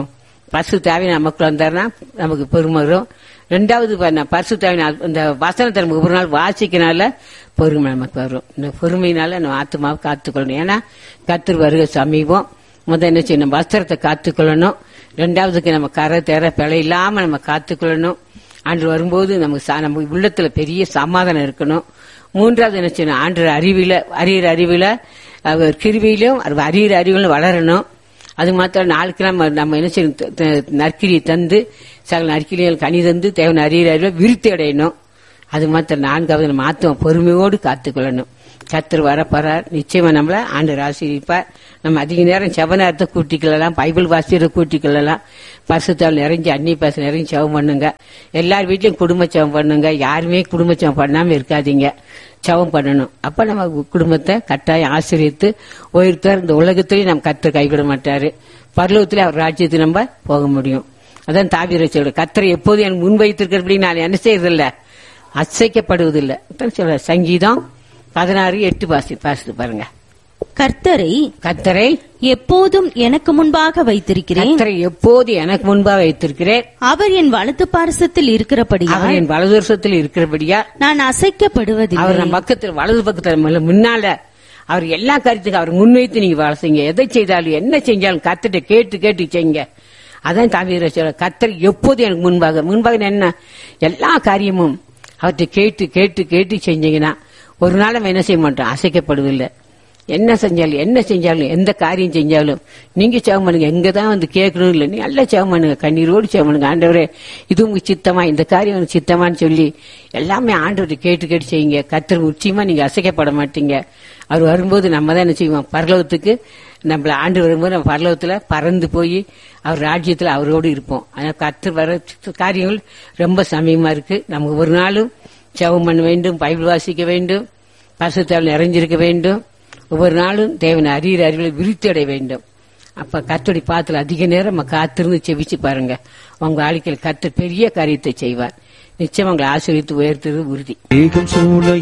பசு தேவை நமக்குள்ள வந்தாருன்னா நமக்கு பெருமை வரும் ரெண்டாவது பண்ண பரிசு தேவை இந்த வசனத்தை நமக்கு ஒரு நாள் வாசிக்கனால பொறுமை நமக்கு வரும் இந்த பொறுமையினால நம்ம ஆத்மாவை காத்துக்கொள்ளணும் ஏன்னா கத்தர் வருக சமீபம் முதல் என்ன செய்யணும் வஸ்திரத்தை காத்துக்கொள்ளணும் ரெண்டாவதுக்கு நம்ம கரை தேர பிழை இல்லாம நம்ம காத்துக்கொள்ளணும் அன்று வரும்போது நமக்கு சா- நம்ம உள்ளத்துல பெரிய சமாதானம் இருக்கணும் மூன்றாவது என்ன செய்யணும் ஆண்டு அறிவில அறிகிற அறிவில அவர் கிருவியிலும் அவர் அறிகிற அறிவிலும் வளரணும் அது மாத்திரம் நாளுக்கு நம்ம நம்ம என்ன செய்யணும் த- த- நற்கிரியை தந்து சகல நற்கிரிகள் கனி தந்து தேவன் அறிகிற அறிவில விருத்தி அடையணும் அது மாத்திரம் நான்காவது நம்ம ஆத்மா பொறுமையோடு காத்துக்கொள்ளணும் கத்தர் வரப்போறார் நிச்சயமா நம்மள ஆண்டு ஆசீர்விப்பார் நம்ம அதிக நேரம் செவ நேரத்தை கூட்டிக்கொள்ளலாம் பைபிள் வாசியரை கூட்டிக்கொள்ளலாம் பரிசுத்தால் நிறைஞ்சு அன்னி பாச நிறைஞ்சு செவம் பண்ணுங்க எல்லார் வீட்லயும் குடும்ப செவம் பண்ணுங்க யாருமே குடும்ப செவம் பண்ணாம இருக்காதீங்க செவம் பண்ணணும் அப்ப நம்ம குடும்பத்தை கட்டாயம் ஆசிரியத்து உயர்த்தார் இந்த உலகத்திலேயும் நம்ம கத்தர் கைவிட மாட்டாரு பரலோகத்திலே அவர் ராஜ்யத்துக்கு நம்ம போக முடியும் அதான் தாவிர சொல்ற கத்தரை எப்போதும் எனக்கு முன் வைத்திருக்கிறபடி நான் என்ன செய்யறதில்ல அசைக்கப்படுவதில்லை அதான் சொல்ற சங்கீதம் பதினாறு எட்டு பாசி பாசிட்டு பாருங்க கர்த்தரை கத்தரை எப்போதும் எனக்கு முன்பாக வைத்திருக்கிறேன் கத்தரை எப்போது எனக்கு முன்பாக வைத்திருக்கிறேன் அவர் என் வலது பாரசத்தில் இருக்கிறபடியால் அவர் என் வலதுவருஷத்தில் இருக்கிறபடியா நான் அசைக்கப்படுவதில்லை அவர் நம்ம பக்கத்தில் வலது பக்கத்தில் முன்ன- முன்னால அவர் எல்லா காரியத்துக்கும் அவர் முன்வைத்து நீங்க வளர்த்தீங்க எதை செய்தாலும் என்ன செஞ்சாலும் கத்திட்ட கேட்டு கேட்டு செய்யுங்க அதான் தாவீர சொல்ற கத்தர் எப்போது எனக்கு முன்பாக முன்பாக என்ன எல்லா காரியமும் அவர்கிட்ட கேட்டு கேட்டு கேட்டு செஞ்சீங்கன்னா ஒரு நாள் நம்ம என்ன செய்ய மாட்டோம் அசைக்கப்படுவதில்லை என்ன செஞ்சாலும் என்ன செஞ்சாலும் எந்த காரியம் செஞ்சாலும் நீங்க சேவம் பண்ணுங்க எங்க தான் வந்து கேட்கணும் இல்லை நீ நல்லா சேவம் பண்ணுங்க கண்ணீரோடு சேவம் பண்ணுங்க ஆண்டவரே இது உங்க சித்தமா இந்த காரியம் உனக்கு சித்தமான்னு சொல்லி எல்லாமே ஆண்டவரை கேட்டு கேட்டு செய்யுங்க கத்தர் உச்சியமா நீங்க அசைக்கப்பட மாட்டீங்க அவர் வரும்போது நம்ம தான் என்ன செய்வோம் பரலோகத்துக்கு நம்மள ஆண்டு வரும்போது நம்ம பரலோகத்துல பறந்து போய் அவர் ராஜ்யத்துல அவரோடு இருப்போம் ஆனா கத்தர் வர காரியங்கள் ரொம்ப சமயமா இருக்கு நமக்கு ஒரு நாளும் ஜெபம் பண்ண வேண்டும் பைபிள் வாசிக்க வேண்டும் பசுத்தால் நிறைஞ்சிருக்க வேண்டும் ஒவ்வொரு நாளும் தேவனை அறிகிற அறிவில் விருத்தி அடைய வேண்டும் அப்ப கத்தோடி பாத்துல அதிக நேரம் நம்ம காத்திருந்து செவிச்சு பாருங்க உங்க வாழ்க்கையில் கத்தர் பெரிய காரியத்தை செய்வார் நிச்சயம் உங்களை ஆசிரியத்து உயர்த்துறது உறுதி மேகம் சூழ